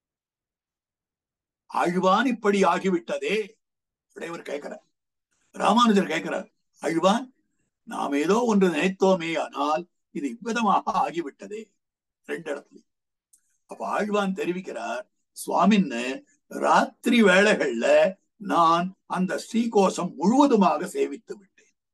ஆழ்வான் இப்படி ஆகிவிட்டதே உடையவர் கேட்கிறார் ராமானுஜர் கேட்கிறார் அழ்வான் நாம் ஏதோ ஒன்று நினைத்தோமே ஆனால் இது இவ்விதமாக ஆகிவிட்டதே ரெண்டு இடத்துல அப்ப ஆழ்வான் தெரிவிக்கிறார் சுவாமின்னு ராத்திரி வேளைகள்ல நான் அந்த ஸ்ரீகோஷம் முழுவதுமாக சேவித்து விட்டேன்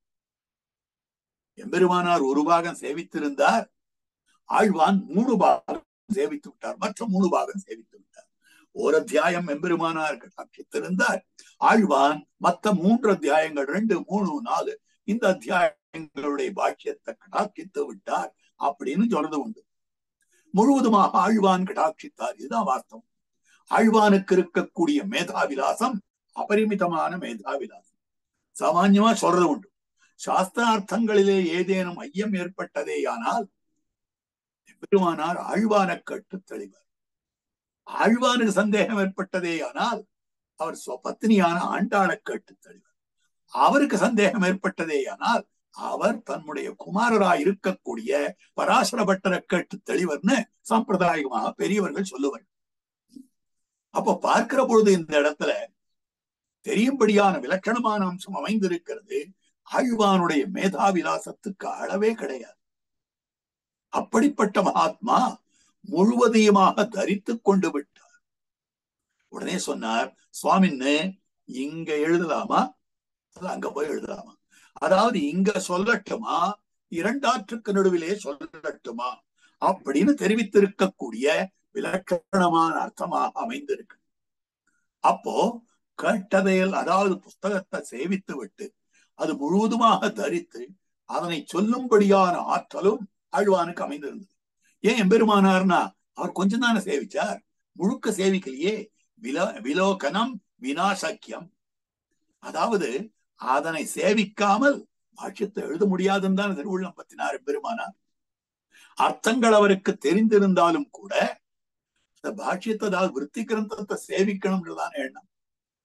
எம்பெருமானார் ஒரு பாகம் சேவித்திருந்தார் ஆழ்வான் மூணு பாகம் சேவித்து விட்டார் மற்ற மூணு பாகம் சேவித்து விட்டார் ஒரு அத்தியாயம் எம்பெருமானார் கட்டாட்சித்திருந்தார் ஆழ்வான் மத்த மூன்று அத்தியாயங்கள் ரெண்டு மூணு நாலு இந்த அத்தியாயங்களுடைய பாக்கியத்தை கடாட்சித்து விட்டார் அப்படின்னு சொல்றது உண்டு முழுவதுமாக ஆழ்வான் கடாட்சித்தார் இதுதான் வாஸ்தவம் ஆழ்வானுக்கு இருக்கக்கூடிய மேதாவிலாசம் அபரிமிதமான மேதாவிலாசம் சாமான்யமா சொல்றது உண்டு சாஸ்திரார்த்தங்களிலே ஏதேனும் ஐயம் ஏற்பட்டதேயானால் பெருமானார் ஆழ்வான கட்டு தெளிவார் ஆழ்வானுக்கு சந்தேகம் ஏற்பட்டதே ஆனால் அவர் பத்னியான ஆண்டாளை கேட்டு தெளிவார் அவருக்கு சந்தேகம் ஏற்பட்டதே ஆனால் அவர் தன்னுடைய குமாரராய் இருக்கக்கூடிய பராசர பட்டரை கேட்டு தெளிவர்னு சம்பிரதாயமாக பெரியவர்கள் சொல்லுவார் அப்ப பார்க்கிற பொழுது இந்த இடத்துல தெரியும்படியான விலட்சணமான அம்சம் அமைந்திருக்கிறது ஆழ்வானுடைய மேதாவிலாசத்துக்கு அளவே கிடையாது அப்படிப்பட்ட மகாத்மா முழுவதையுமாக தரித்து கொண்டு விட்டார் உடனே சொன்னார் சுவாமின்னு இங்க எழுதலாமா அங்க போய் எழுதலாமா அதாவது இங்க சொல்லட்டுமா இரண்டாற்றுக்கு நடுவிலே சொல்லட்டுமா அப்படின்னு தெரிவித்திருக்கக்கூடிய விலக்கணமான அர்த்தமாக அமைந்திருக்கு அப்போ கேட்டதையில் அதாவது புஸ்தகத்தை சேவித்து விட்டு அது முழுவதுமாக தரித்து அதனை சொல்லும்படியான ஆற்றலும் ஆழ்வானுக்கு அமைந்திருந்தது ஏன் எம்பெருமானார்னா அவர் கொஞ்சம் தானே சேவிச்சார் முழுக்க சேவிக்கலையே விலோ விலோகனம் வினாசக்கியம் அதாவது அதனை சேவிக்காமல் பாஷ்யத்தை எழுத முடியாதுன்னு தான் திருவுள்ளம் பத்தினார் பெருமானார் அர்த்தங்கள் அவருக்கு தெரிந்திருந்தாலும் கூட இந்த பாஷ்யத்தை அதாவது விற்பி கிரந்தத்தை சேவிக்கணும்ன்றதான எண்ணம்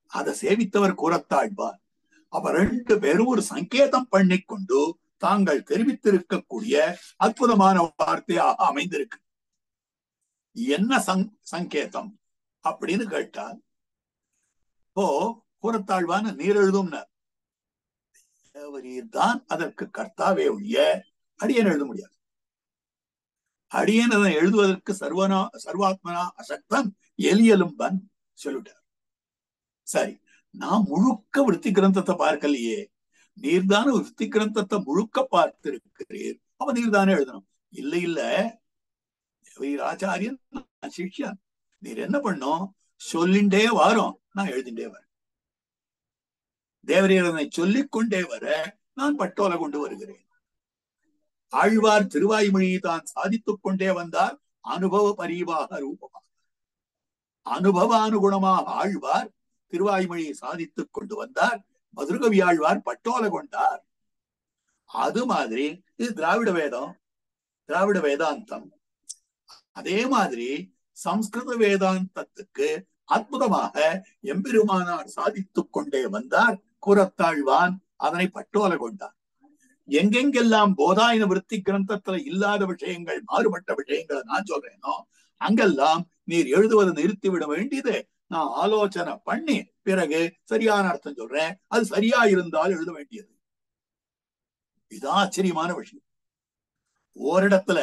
அதை சேவித்தவர் கூறத்தாழ்வார் அப்ப ரெண்டு பேரும் ஒரு சங்கேதம் பண்ணிக்கொண்டு தாங்கள் தெரிவித்திருக்கக்கூடிய அற்புதமான வார்த்தையாக அமைந்திருக்கு என்ன சங் சங்கேதம் அப்படின்னு கேட்டால் இப்போ கூறத்தாழ்வான நீர் எழுதும் தேவரீர் தான் அதற்கு கர்த்தாவே ஒழிய அடியன் எழுத முடியாது அடியன் அதை எழுதுவதற்கு சர்வனா சர்வாத்மனா அசக்தன் எலியலும்பன் சொல்லிட்டார் சரி நான் முழுக்க விருத்தி கிரந்தத்தை பார்க்கலையே நீர்தான விருத்தி கிரந்தத்தை முழுக்க பார்த்திருக்கிறீர் அப்ப நீர்தானே எழுதணும் இல்ல இல்ல தேவரீர் ஆச்சாரியன் நான் சிஷ்யன் நீர் என்ன பண்ணும் சொல்லிண்டே வாரோம் நான் எழுதிண்டே வரேன் தேவரீரனை சொல்லிக் கொண்டே வர நான் பட்டோலை கொண்டு வருகிறேன் ஆழ்வார் திருவாய்மொழியை தான் சாதித்துக் கொண்டே வந்தார் அனுபவ பரிவாக ரூபமாக அனுபவானுகுணமாக ஆழ்வார் திருவாய்மொழியை சாதித்துக் கொண்டு வந்தார் மதுரகவி ஆழ்வார் பட்டோலை கொண்டார் அது மாதிரி இது திராவிட வேதம் திராவிட வேதாந்தம் அதே மாதிரி சம்ஸ்கிருத வேதாந்தத்துக்கு அற்புதமாக எம்பெருமானார் சாதித்துக் கொண்டே வந்தார் கூறத்தாழ்வான் அதனை பட்டோலை கொண்டார் எங்கெங்கெல்லாம் போதாயன விருத்தி கிரந்தத்துல இல்லாத விஷயங்கள் மாறுபட்ட விஷயங்களை நான் சொல்றேனோ அங்கெல்லாம் நீர் எழுதுவதை நிறுத்திவிட வேண்டியது நான் ஆலோசனை பண்ணி பிறகு சரியான அர்த்தம் சொல்றேன் அது சரியா இருந்தால் எழுத வேண்டியது இதுதான் ஆச்சரியமான விஷயம் ஓரிடத்துல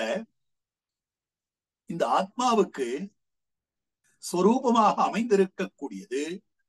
இந்த ஆத்மாவுக்கு சொரூபமாக அமைந்திருக்கக்கூடியது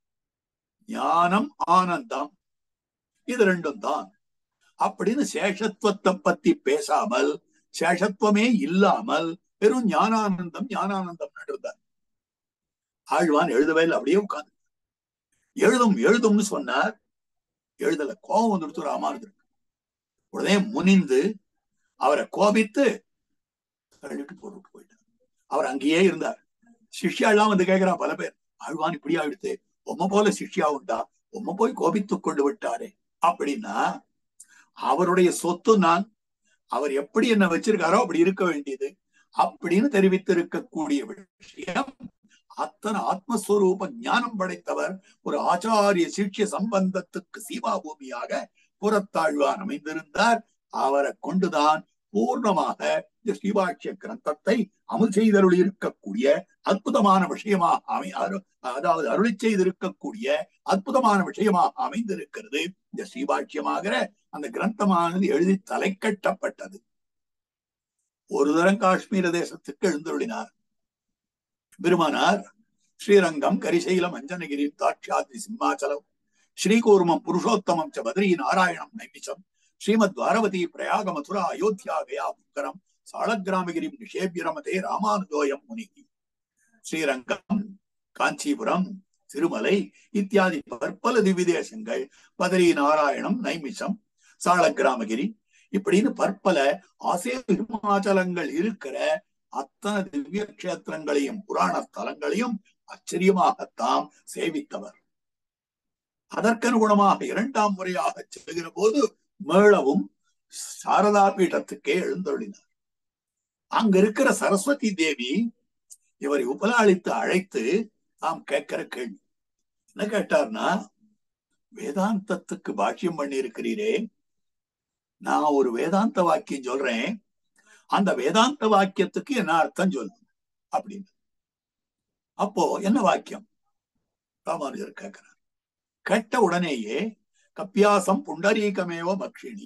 ஞானம் ஆனந்தம் இது ரெண்டும் தான் அப்படின்னு சேஷத்துவத்தை பத்தி பேசாமல் சேஷத்துவமே இல்லாமல் வெறும் ஞானானந்தம் ஞானானந்தம் இருந்தார் ஆழ்வான் எழுதவே இல்லை அப்படியே உட்கார்ந்து எழுதும் எழுதும்னு சொன்னார் எழுதல கோபம் வந்துடுத்து ராமானுஜருக்கு உடனே முனிந்து அவரை கோபித்து தள்ளிட்டு போட்டு போயிட்டார் அவர் அங்கேயே இருந்தார் சிஷ்யாலாம் வந்து கேட்கிறா பல பேர் ஆழ்வான் இப்படி ஆயிடுத்து உம்ம போல சிஷ்யா உண்டா உம்ம போய் கோபித்துக் கொண்டு விட்டாரே அப்படின்னா அவருடைய சொத்து நான் அவர் எப்படி என்ன வச்சிருக்காரோ அப்படி இருக்க வேண்டியது அப்படின்னு தெரிவித்திருக்கக்கூடிய விஷயம் அத்தனை ஆத்மஸ்வரூப ஞானம் படைத்தவர் ஒரு ஆச்சாரிய சிஷ்ய சம்பந்தத்துக்கு சீமா பூமியாக புறத்தாழ்வான் அமைந்திருந்தார் அவரை கொண்டுதான் பூர்ணமாக இந்த ஸ்ரீபாட்சிய கிரந்தத்தை அமல் செய்தருள் இருக்கக்கூடிய அற்புதமான விஷயமாக அமை அதாவது அருளி செய்திருக்கக்கூடிய அற்புதமான விஷயமாக அமைந்திருக்கிறது இந்த ஸ்ரீபாட்சியமாகிற அந்த கிரந்தமானது எழுதி தலை கட்டப்பட்டது ஒரு தரம் காஷ்மீர தேசத்துக்கு எழுந்தருளினார் பெருமானார் ஸ்ரீரங்கம் கரிசைலம் அஞ்சனகிரி தாட்சாத்ரி சிம்மாச்சலம் ஸ்ரீகூர்மம் புருஷோத்தமம் ச பத்ரி நாராயணம் நைமிஷம் ஸ்ரீமத் துவாரவதி பிரயாக மதுரா அயோத்தியா கயா புக்கரம் சாலக்கிராமகிரிம் நிஷேபியரமதே ராமானுஜோயம் முனி ஸ்ரீரங்கம் காஞ்சிபுரம் திருமலை இத்தியாதி பற்பல திவ்ய தேசங்கள் பதரி நாராயணம் நைமிஷம் சாலக்கிராமகிரி இப்படின்னு பற்பல ஆசே திருமாச்சலங்கள் இருக்கிற அத்தனை திவ்ய கஷேத்திரங்களையும் புராண ஸ்தலங்களையும் ஆச்சரியமாகத்தாம் சேவித்தவர் அதற்கனுகுணமாக இரண்டாம் முறையாக செல்கிற போது மேளவும் சாரதா பீட்டத்துக்கே எழுந்தொழினார் அங்க இருக்கிற சரஸ்வதி தேவி இவரை உபலாளித்து அழைத்து தாம் கேட்கிற கேள்வி என்ன கேட்டார்னா வேதாந்தத்துக்கு பாஷ்யம் பண்ணி இருக்கிறீரே நான் ஒரு வேதாந்த வாக்கியம் சொல்றேன் அந்த வேதாந்த வாக்கியத்துக்கு என்ன அர்த்தம் சொல்லு அப்படின்னு அப்போ என்ன வாக்கியம் ராமானுஜர் கேட்கிறார் கேட்ட உடனேயே கப்பியாசம் புண்டரீகமேவ மக்ஷிணி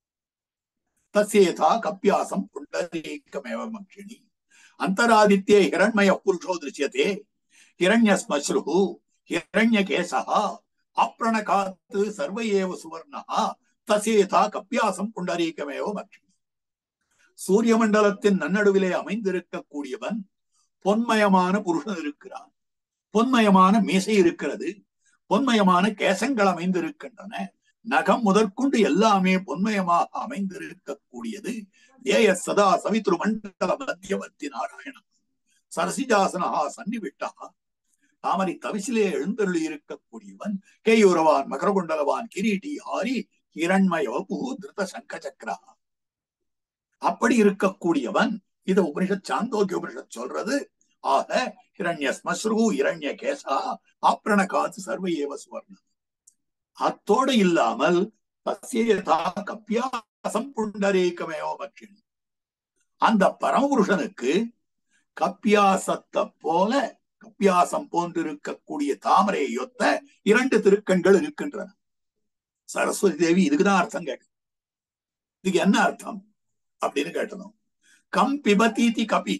தசேதா கப்பியாசம் புண்டரீகமேவ மக்ஷிணி அந்தராதித்யே ஹிரண்மய புருஷோ திருஷ்யதே ஹிரண்ய ஸ்மஸ்ரு ஹிரண்ய கேசா அப்ரணகாத்து சர்வ ஏவ சுவர்ணா தசேதா கப்பியாசம் புண்டரீகமேவ மக்ஷிணி சூரிய மண்டலத்தின் நன்னடுவிலே அமைந்திருக்கக்கூடியவன் பொன்மயமான புருஷன் இருக்கிறான் பொன்மயமான மீசை இருக்கிறது பொன்மயமான கேசங்கள் அமைந்திருக்கின்றன நகம் முதற்கொண்டு எல்லாமே பொன்மயமாக அமைந்திருக்கக்கூடியது ஏய சதா சவித்ரு மண்டல மத்தியவர்த்தி நாராயணன் சரசிஜாசனஹா சன்னிவிட்டா தாமரை தவிசிலே எழுந்தருளி இருக்கக்கூடியவன் கேயூரவான் மகரகுண்டலவான் கிரீட்டி ஹாரி ஹிரண்மய வபு திருத சங்க சக்கரா அப்படி இருக்கக்கூடியவன் இத உபனிஷத் சாந்தோக்கிய உபனிஷத் சொல்றது ஆக ஹிரண்ய ஸ்மஸ்ரு இரண்ய கேசா ஆப்ரண காத்து சர்வ ஏவ சுவர்ணம் அத்தோடு இல்லாமல் தஸ்யதா கப்பியாசம் புண்டரேகமேவ பட்சிணி அந்த பரமபுருஷனுக்கு கப்பியாசத்தை போல கப்பியாசம் போன்றிருக்கக்கூடிய தாமரையை ஒத்த இரண்டு திருக்கண்கள் இருக்கின்றன சரஸ்வதி தேவி இதுக்குதான் அர்த்தம் கேட்க இதுக்கு என்ன அர்த்தம் அப்படின்னு கேட்டணும் கம் பிபதீதி கபி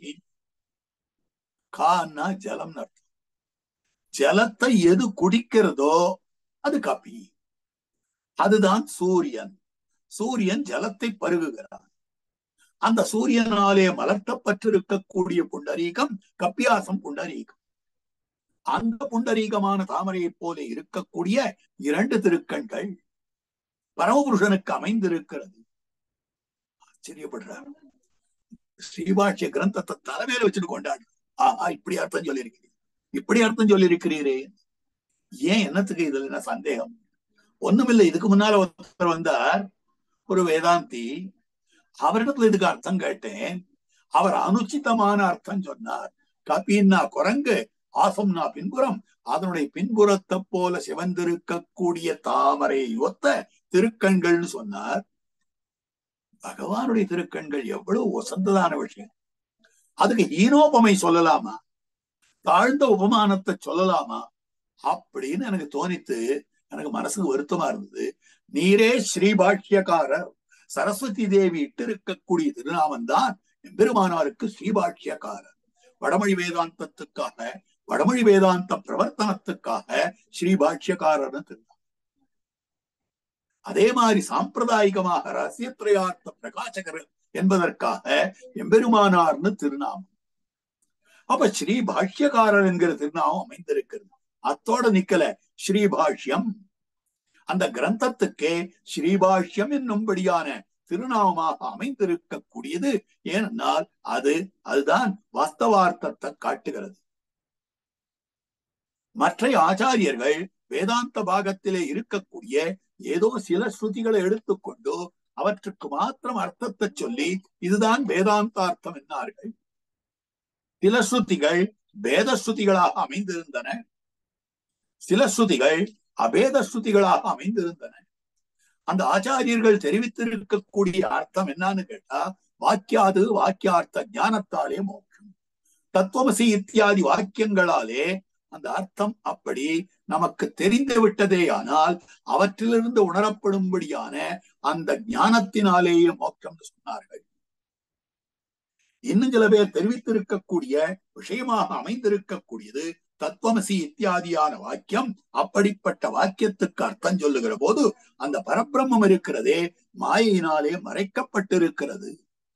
கான்னா ஜலம் அர்த்தம் ஜலத்தை எது குடிக்கிறதோ அது கபி அதுதான் சூரியன் சூரியன் ஜலத்தை பருகுகிறார் அந்த சூரியனாலே மலர்த்தப்பட்டிருக்கக்கூடிய புண்டரீகம் கப்பியாசம் புண்டரீகம் அந்த புண்டரீகமான தாமரையைப் போல இருக்கக்கூடிய இரண்டு திருக்கண்கள் பரமபுருஷனுக்கு அமைந்திருக்கிறது ஆச்சரியப்படுறார் ஸ்ரீபாஷ்ய கிரந்தத்தை தலைமையில வச்சுட்டு கொண்டாடு ஆஹா இப்படி அர்த்தம் சொல்லியிருக்கிறீர் இப்படி அர்த்தம் சொல்லியிருக்கிறீரே ஏன் என்னத்துக்கு இதுல என்ன சந்தேகம் ஒண்ணுமில்லை இதுக்கு முன்னால ஒருத்தர் வந்தார் ஒரு வேதாந்தி அவரிடத்துல இதுக்கு அர்த்தம் கேட்டேன் அவர் அனுச்சிதமான அர்த்தம் சொன்னார் கபின்னா குரங்கு ஆசம்னா பின்புறம் அதனுடைய பின்புறத்தை போல சிவந்திருக்கக்கூடிய தாமரை ஒத்த திருக்கண்கள்னு சொன்னார் பகவானுடைய திருக்கண்கள் எவ்வளவு உசந்ததான விஷயம் அதுக்கு ஈனோபமை சொல்லலாமா தாழ்ந்த உபமானத்தை சொல்லலாமா அப்படின்னு எனக்கு தோணித்து எனக்கு மனசுக்கு வருத்தமா இருந்தது நீரே ஸ்ரீபாஷ்யக்காரர் சரஸ்வதி தேவி இட்டு இருக்கக்கூடிய திருநாமம் தான் பெருமானாருக்கு ஸ்ரீபாஷ்யக்காரர் வடமொழி வேதாந்தத்துக்காக வடமொழி வேதாந்த பிரவர்த்தனத்துக்காக ஸ்ரீபாஷ்யக்காரர்னு திருநாமம் அதே மாதிரி சாம்பிரதாயிகமாக ரகசியத்திரையார்த்த பிரகாசகர் என்பதற்காக எம்பெருமானார்னு திருநாமம் அப்ப ஸ்ரீ பாஷ்யக்காரர் என்கிற திருநாமம் அமைந்திருக்கிறது அத்தோட நிக்கல ஸ்ரீபாஷ்யம் அந்த கிரந்தத்துக்கே ஸ்ரீபாஷ்யம் என்னும்படியான திருநாமமாக அமைந்திருக்கக்கூடியது ஏனென்றால் அது அதுதான் வாஸ்தவார்த்தத்தை காட்டுகிறது மற்ற ஆச்சாரியர்கள் வேதாந்த பாகத்திலே இருக்கக்கூடிய ஏதோ சில ஸ்ருதிகளை எடுத்துக்கொண்டு அவற்றுக்கு மாத்திரம் அர்த்தத்தை சொல்லி இதுதான் வேதாந்தார்த்தம் என்னார்கள் சில ஸ்ருதிகள் வேத ஸ்ருதிகளாக அமைந்திருந்தன சில ஸ்ருதிகள் அபேத ஸ்ருதிகளாக அமைந்திருந்தன அந்த ஆச்சாரியர்கள் தெரிவித்திருக்கக்கூடிய அர்த்தம் என்னன்னு கேட்டா வாக்கியாது வாக்கியார்த்த ஞானத்தாலே மோட்சம் தத்துவமசி இத்தியாதி வாக்கியங்களாலே அந்த அர்த்தம் அப்படி நமக்கு தெரிந்து விட்டதே ஆனால் அவற்றிலிருந்து உணரப்படும்படியான அந்த ஞானத்தினாலேயே மோட்சம் சொன்னார்கள் இன்னும் சில பேர் தெரிவித்திருக்கக்கூடிய விஷயமாக அமைந்திருக்கக்கூடியது தத்துவமசி இத்தியாதியான வாக்கியம் அப்படிப்பட்ட வாக்கியத்துக்கு அர்த்தம் சொல்லுகிற போது அந்த பரபிரம்மம் இருக்கிறதே மாயையினாலே மறைக்கப்பட்டிருக்கிறது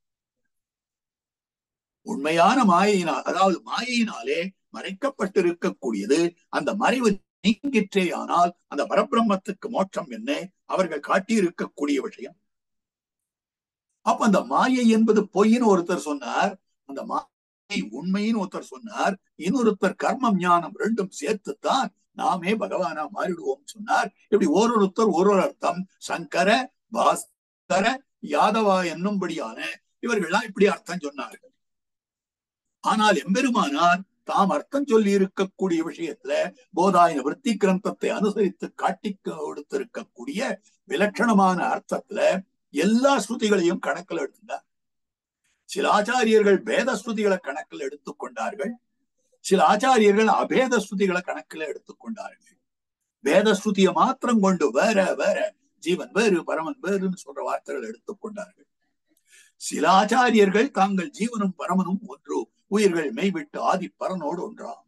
உண்மையான மாயையினால் அதாவது மாயையினாலே மறைக்கப்பட்டிருக்கக்கூடியது அந்த மறைவு நீங்கிற்றே ஆனால் அந்த பரபிரம்மத்துக்கு மோட்சம் என்ன அவர்கள் காட்டியிருக்கக்கூடிய விஷயம் அப்ப அந்த மாயை என்பது பொய்ன்னு ஒருத்தர் சொன்னார் அந்த மாயை உண்மைன்னு ஒருத்தர் சொன்னார் இன்னொருத்தர் கர்மம் ஞானம் ரெண்டும் சேர்த்துத்தான் நாமே பகவானா மாறிடுவோம் சொன்னார் இப்படி ஓரொருத்தர் ஒரு ஒரு அர்த்தம் சங்கர பாஸ்கர யாதவா என்னும்படியான இவர்கள்லாம் இப்படி அர்த்தம் சொன்னார்கள் ஆனால் எம்பெருமானார் தாம் அர்த்தம் சொல்லி இருக்கக்கூடிய விஷயத்துல போதாயன விற்பி கிரந்தத்தை அனுசரித்து காட்டி கொடுத்திருக்கக்கூடிய விலட்சணமான அர்த்தத்துல எல்லா ஸ்ருதிகளையும் கணக்கில் எடுத்தார் சில ஆச்சாரியர்கள் பேத ஸ்ருதிகளை கணக்கில் எடுத்துக்கொண்டார்கள் சில ஆச்சாரியர்கள் அபேத ஸ்ருதிகளை கணக்கில் எடுத்துக்கொண்டார்கள் வேத ஸ்ருதியை மாத்திரம் கொண்டு வேற வேற ஜீவன் வேறு பரமன் வேறுன்னு சொல்ற வார்த்தைகள் எடுத்துக்கொண்டார்கள் சில ஆச்சாரியர்கள் தாங்கள் ஜீவனும் பரமனும் ஒன்று உயிர்கள் மெய்விட்டு ஆதி பரனோடு ஒன்றாம்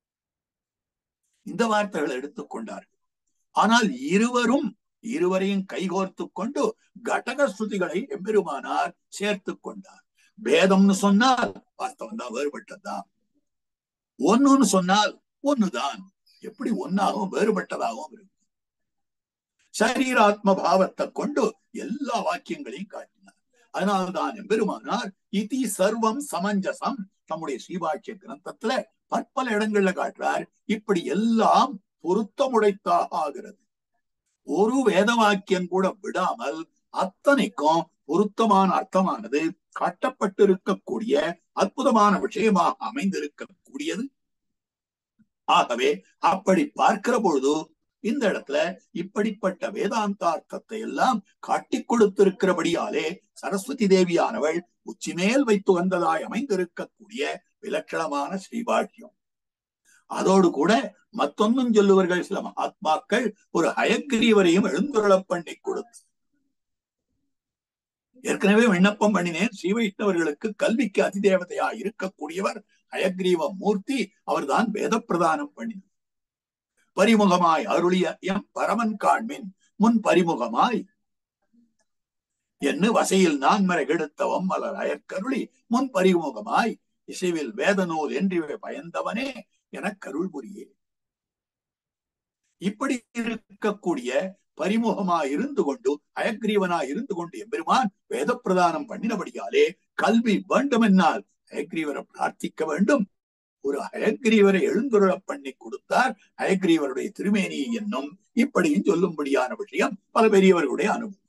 இந்த வார்த்தைகளை எடுத்துக்கொண்டார்கள் ஆனால் இருவரும் இருவரையும் கைகோர்த்து கொண்டு கடக ஸ்ருதிகளை எம்பெருமானார் சேர்த்து கொண்டார் பேதம்னு சொன்னால் வாஸ்தவம் தான் வேறுபட்டதுதான் ஒண்ணுன்னு சொன்னால் ஒண்ணுதான் எப்படி ஒன்னாகவும் வேறுபட்டதாகவும் இருக்கும் சரீராத்ம பாவத்தை கொண்டு எல்லா வாக்கியங்களையும் காட்டினார் அதனால்தான் எம்பெருமானார் இதி சர்வம் சமஞ்சசம் நம்முடைய ஸ்ரீபாட்சிய கிரந்தத்துல பற்பல இடங்கள்ல காட்டுறார் இப்படி எல்லாம் பொருத்தமுடைத்தாக ஆகிறது ஒரு வேத வாக்கியம் கூட விடாமல் அத்தனைக்கும் பொருத்தமான அர்த்தமானது காட்டப்பட்டிருக்கக்கூடிய அற்புதமான விஷயமாக அமைந்திருக்க இருக்கக்கூடியது ஆகவே அப்படி பார்க்கிற பொழுது இந்த இடத்துல இப்படிப்பட்ட வேதாந்தார்த்தத்தை எல்லாம் காட்டிக் கொடுத்திருக்கிறபடியாலே சரஸ்வதி தேவியானவள் உச்சிமேல் வைத்து வந்ததாய் அமைந்திருக்கக்கூடிய விலட்சணமான ஸ்ரீபாஷ்யம் அதோடு கூட மத்தொன்னும் சொல்லுவர்கள் சில மகாத்மாக்கள் ஒரு ஹயக்கிரீவரையும் எழுந்துருளப் பண்ணி கொடுத்து ஏற்கனவே விண்ணப்பம் பண்ணினேன் ஸ்ரீ வைஷ்ணவர்களுக்கு கல்விக்கு அதிதேவதையா இருக்கக்கூடியவர் ஹயக்ரீவ மூர்த்தி அவர்தான் வேத பிரதானம் பண்ணினார் பரிமுகமாய் அருளிய எம் பரமன் காண்மின் முன் பரிமுகமாய் என்று வசையில் நான் மறைகெடுத்தவம் மலர் அயற்கருளி முன் பரிமுகமாய் இசைவில் வேத நூல் என்று பயந்தவனே என கருள் புரியே இப்படி இருக்கக்கூடிய பரிமுகமாய் இருந்து கொண்டு அயக்ரீவனாய் இருந்து கொண்டு எம்பெருமான் வேத பிரதானம் பண்ணினபடியாலே கல்வி வேண்டும் என்னால் அயக்ரீவரை பிரார்த்திக்க வேண்டும் ஒரு அயக்ரீவரை எழுந்துருள பண்ணி கொடுத்தார் அயக்ரீவருடைய திருமேனி என்னும் இப்படியும் சொல்லும்படியான விஷயம் பல பெரியவர்களுடைய அனுபவம்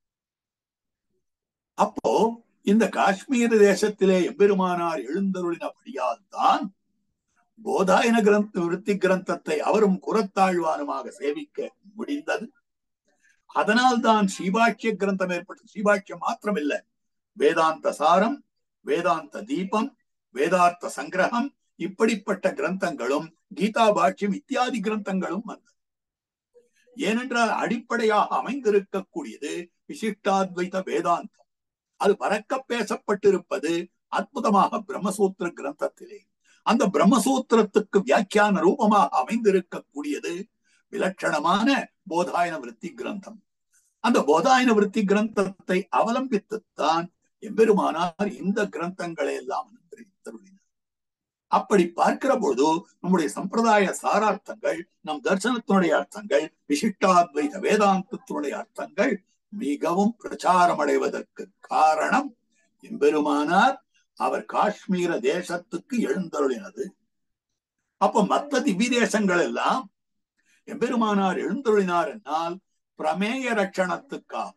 அப்போ இந்த காஷ்மீர் தேசத்திலே எம்பெருமானார் எழுந்தருளினபடியால் தான் போதாயன கிரந்த விருத்தி கிரந்தத்தை அவரும் குரத்தாழ்வானுமாக சேவிக்க முடிந்தது அதனால் தான் ஸ்ரீபாஷ்ய கிரந்தம் ஏற்பட்டது ஸ்ரீபாஷ்யம் மாத்திரமில்ல வேதாந்த சாரம் வேதாந்த தீபம் வேதார்த்த சங்கிரகம் இப்படிப்பட்ட கிரந்தங்களும் கீதா பாஷ்யம் இத்தியாதி கிரந்தங்களும் வந்தது ஏனென்றால் அடிப்படையாக அமைந்திருக்கக்கூடியது விசிஷ்டாத்வைத வேதாந்தம் அது பறக்க பேசப்பட்டிருப்பது அற்புதமாக பிரம்மசூத்திர கிரந்தத்திலே அந்த பிரம்மசூத்திரத்துக்கு வியாக்கியான ரூபமாக அமைந்திருக்கக்கூடியது விலட்சணமான போதாயன விருத்தி கிரந்தம் அந்த போதாயன விருத்தி கிரந்தத்தை அவலம்பித்துத்தான் எம்பெருமானார் இந்த கிரந்தங்களை எல்லாம் அனுகிரகித்தருளினார் அப்படி பார்க்கிற பொழுது நம்முடைய சம்பிரதாய சாரார்த்தங்கள் நம் தர்சனத்தினுடைய அர்த்தங்கள் விசிஷ்டாத்வைத வேதாந்தத்தினுடைய அர்த்தங்கள் மிகவும் பிரச்சாரம் அடைவதற்கு காரணம் எம்பெருமானார் அவர் காஷ்மீர தேசத்துக்கு எழுந்தருளினது அப்ப மத்த திவ்ய தேசங்கள் எல்லாம் எம்பெருமானார் எழுந்தருளினார் என்னால் பிரமேய ரட்சணத்துக்காக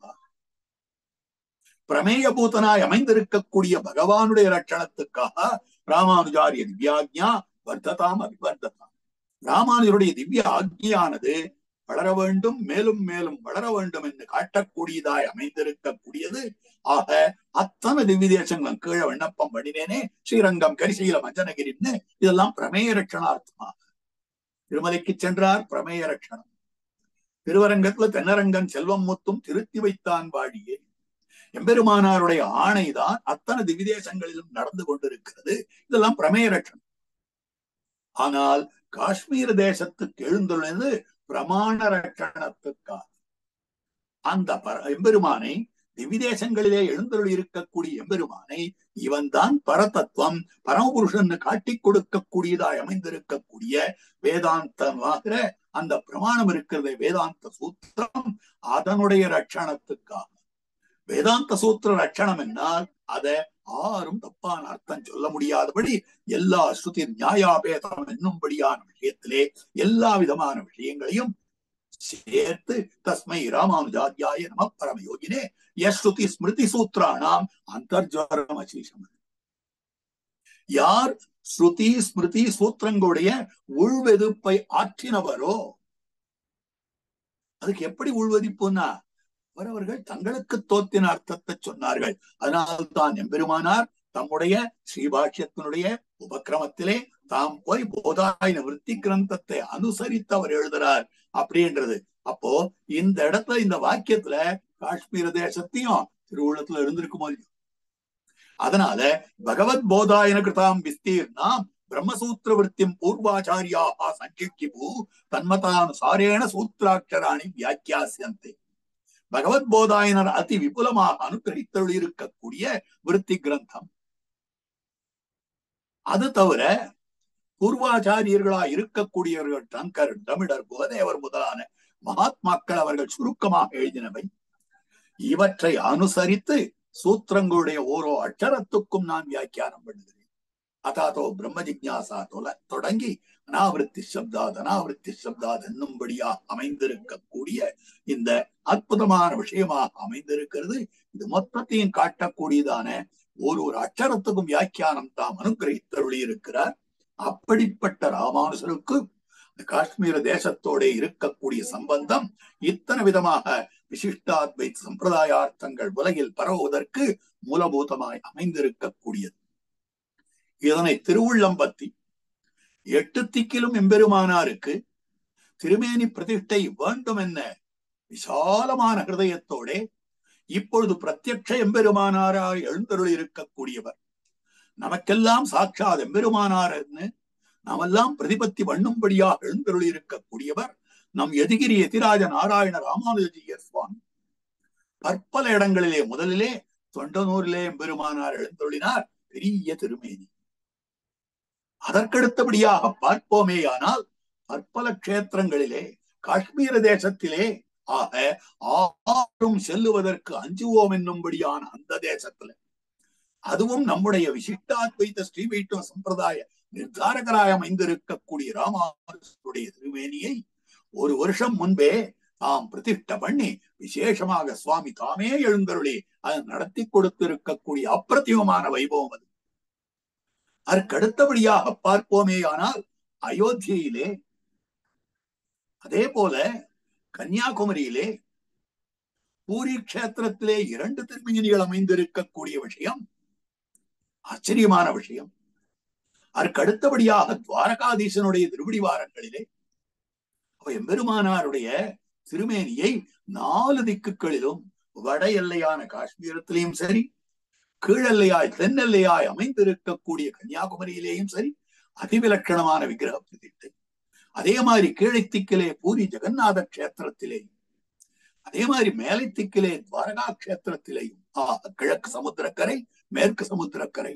பிரமேய பூதனாய் அமைந்திருக்கக்கூடிய பகவானுடைய ரட்சணத்துக்காக ராமானுஜாரிய திவ்யாக்ஞா வர்த்ததாம் அபிவர்த்ததாம் ராமானுஜருடைய திவ்ய ஆக்ஞியானது வளர வேண்டும் மேலும் மேலும் வளர வேண்டும் என்று காட்டக்கூடியதாய் அமைந்திருக்கக்கூடியது ஆக அத்தனை திவ்ய தேசங்களும் கீழே விண்ணப்பம் பண்ணினேனே ஸ்ரீரங்கம் கரிசையில மஞ்சனகிரின்னு இதெல்லாம் பிரமேய ரட்சணார்த்தமாக திருமலைக்கு சென்றார் பிரமேய ரட்சணம் திருவரங்கத்துல தென்னரங்கன் செல்வம் முத்தும் திருத்தி வைத்தான் வாழியே எம்பெருமானாருடைய ஆணைதான் அத்தனை திவிதேசங்களிலும் நடந்து கொண்டிருக்கிறது இதெல்லாம் பிரமேய ரட்சணம் ஆனால் காஷ்மீர தேசத்துக்கு எழுந்துள்ளது பிரமாண ரட்சணத்துக்காக அந்த எம்பெருமானை திவிதேசங்களிலே எழுந்தருள் இருக்கக்கூடிய எம்பெருமானை இவன் தான் பரதத்துவம் பரமபுருஷன் காட்டிக் கொடுக்கக்கூடியதாய் அமைந்திருக்கக்கூடிய வேதாந்தமாகிற அந்த பிரமாணம் இருக்கிறது வேதாந்த சூத்திரம் அதனுடைய ரட்சணத்துக்காக வேதாந்த சூத்திர ரட்சணம் என்னால் அத ஆரும் தப்பான அர்த்தம் சொல்ல முடியாதபடி எல்லா ஸ்ருதி நியாயாபேதம் என்னும்படியான விஷயத்திலே எல்லா விதமான விஷயங்களையும் சேர்த்து தஸ்மை ராமானுஜாத்தியாய நம பரமயோகினே யஸ்ருதி ஸ்மிருதி சூத்திரானாம் அந்தர்ஜரம் அசீஷம் யார் ஸ்ருதி ஸ்மிருதி சூத்திரங்களுடைய உள்வெதுப்பை ஆற்றினவரோ அதுக்கு எப்படி உள்வதிப்புன்னா அவரவர்கள் தங்களுக்கு தோத்தின அர்த்தத்தை சொன்னார்கள் அதனால்தான் எம்பெருமானார் தம்முடைய ஸ்ரீபாஷ்யத்தினுடைய உபக்கிரமத்திலே தாம் போய் போதாயின விருத்தி கிரந்தத்தை அனுசரித்து அவர் எழுதுறார் அப்படின்றது அப்போ இந்த இடத்துல இந்த வாக்கியத்துல காஷ்மீர தேசத்தையும் திருவுள்ளத்துல இருந்திருக்குமோ அதனால பகவத் போதாயன கிருதாம் விஸ்தீர்ணாம் பிரம்மசூத்திர விற்த்தியும் பூர்வாச்சாரியா சங்கிப்பு தன்மதானுசாரேண சூத்திராட்சராணி வியாக்கியாசியந்தே பகவத் போதாயனர் அதி விபுலமாக அனுகிரகித்தொழி இருக்கக்கூடிய விருத்தி கிரந்தம் அது தவிர பூர்வாச்சாரியர்களா இருக்கக்கூடியவர்கள் டங்கர் தமிழர் புகதேவர் முதலான மகாத்மாக்கள் அவர்கள் சுருக்கமாக எழுதினவை இவற்றை அனுசரித்து சூத்திரங்களுடைய ஓரோ அக்ஷரத்துக்கும் நான் வியாக்கியானம் பண்ணுகிறேன் அதாதோ பிரம்ம ஜிக்யாசா தொல தொடங்கி அனாவிருத்தி சப்தாத் அனாவிருத்தி சப்தாத் என்னும்படியா அமைந்திருக்கக்கூடிய இந்த அற்புதமான விஷயமாக அமைந்திருக்கிறது இது மொத்தத்தையும் காட்டக்கூடியதான ஒரு ஒரு அச்சரத்துக்கும் வியாக்கியானம் தாம் அனுகிரகித்தருளி இருக்கிறார் அப்படிப்பட்ட ராமானுசருக்கு இந்த காஷ்மீர தேசத்தோட இருக்கக்கூடிய சம்பந்தம் இத்தனை விதமாக விசிஷ்டாத்வைத் சம்பிரதாயார்த்தங்கள் உலகில் பரவுவதற்கு மூலபூதமாய் அமைந்திருக்கக்கூடியது இதனை திருவுள்ளம்பத்தி எட்டு திக்கிலும் எம்பெருமானாருக்கு திருமேனி பிரதிஷ்டை வேண்டும் என்ன விசாலமான ஹிருதயத்தோட இப்பொழுது பிரத்யக்ஷ எம்பெருமானாராய் எழுந்தருள் இருக்கக்கூடியவர் நமக்கெல்லாம் சாட்சாத் எம்பெருமானார்னு நாமெல்லாம் பிரதிபத்தி பண்ணும்படியாக எழுந்தருள் இருக்கக்கூடியவர் நம் எதிகிரி எதிராஜ நாராயண ராமானுஜியர் சுவாமி பற்பல இடங்களிலே முதலிலே தொண்டனூரிலே எம்பெருமானார் எழுந்தருளினார் பெரிய திருமேனி அதற்கடுத்தபடியாக பார்ப்போமேயானால் பற்பல கஷேத்திரங்களிலே காஷ்மீர தேசத்திலே ஆக ஆறும் செல்லுவதற்கு அஞ்சுவோம் என்னும்படியான அந்த தேசத்துல அதுவும் நம்முடைய விசிஷ்டாத்வைத ஸ்ரீவைஷ்ணவ சம்பிரதாய நிர்தாரகராய் அமைந்திருக்கக்கூடிய ராமானுடைய திருமேனியை ஒரு வருஷம் முன்பே தாம் பிரதிஷ்ட பண்ணி விசேஷமாக சுவாமி தாமே எழுந்தருளி அதை நடத்தி கொடுத்திருக்கக்கூடிய அப்பிரத்தியமான வைபவம் அது அதற்கடுத்தபடியாக பார்ப்போமே ஆனால் அயோத்தியிலே அதே போல கன்னியாகுமரியிலே பூரி கஷேத்திரத்திலே இரண்டு திருமேனிகள் அமைந்திருக்கக்கூடிய விஷயம் ஆச்சரியமான விஷயம் அதற்கு அடுத்தபடியாக துவாரகாதீசனுடைய திருவிடிவாரங்களிலே அவ எம்பெருமானாருடைய திருமேனியை நாலு திக்குகளிலும் வட எல்லையான காஷ்மீரத்திலேயும் சரி கீழெல்லையாய் தென்னெல்லையாய் அமைந்திருக்கக்கூடிய கன்னியாகுமரியிலேயும் சரி அதிவிலட்சணமான விக்கிரக பிரதிஷ்டை அதே மாதிரி கீழைத்திக்கிலே பூரி ஜெகநாத கஷேத்திரத்திலேயும் அதே மாதிரி மேலை திக்கிலே துவாரகா கஷேத்திரத்திலேயும் கிழக்கு சமுத்திரக்கரை மேற்கு சமுத்திரக்கரை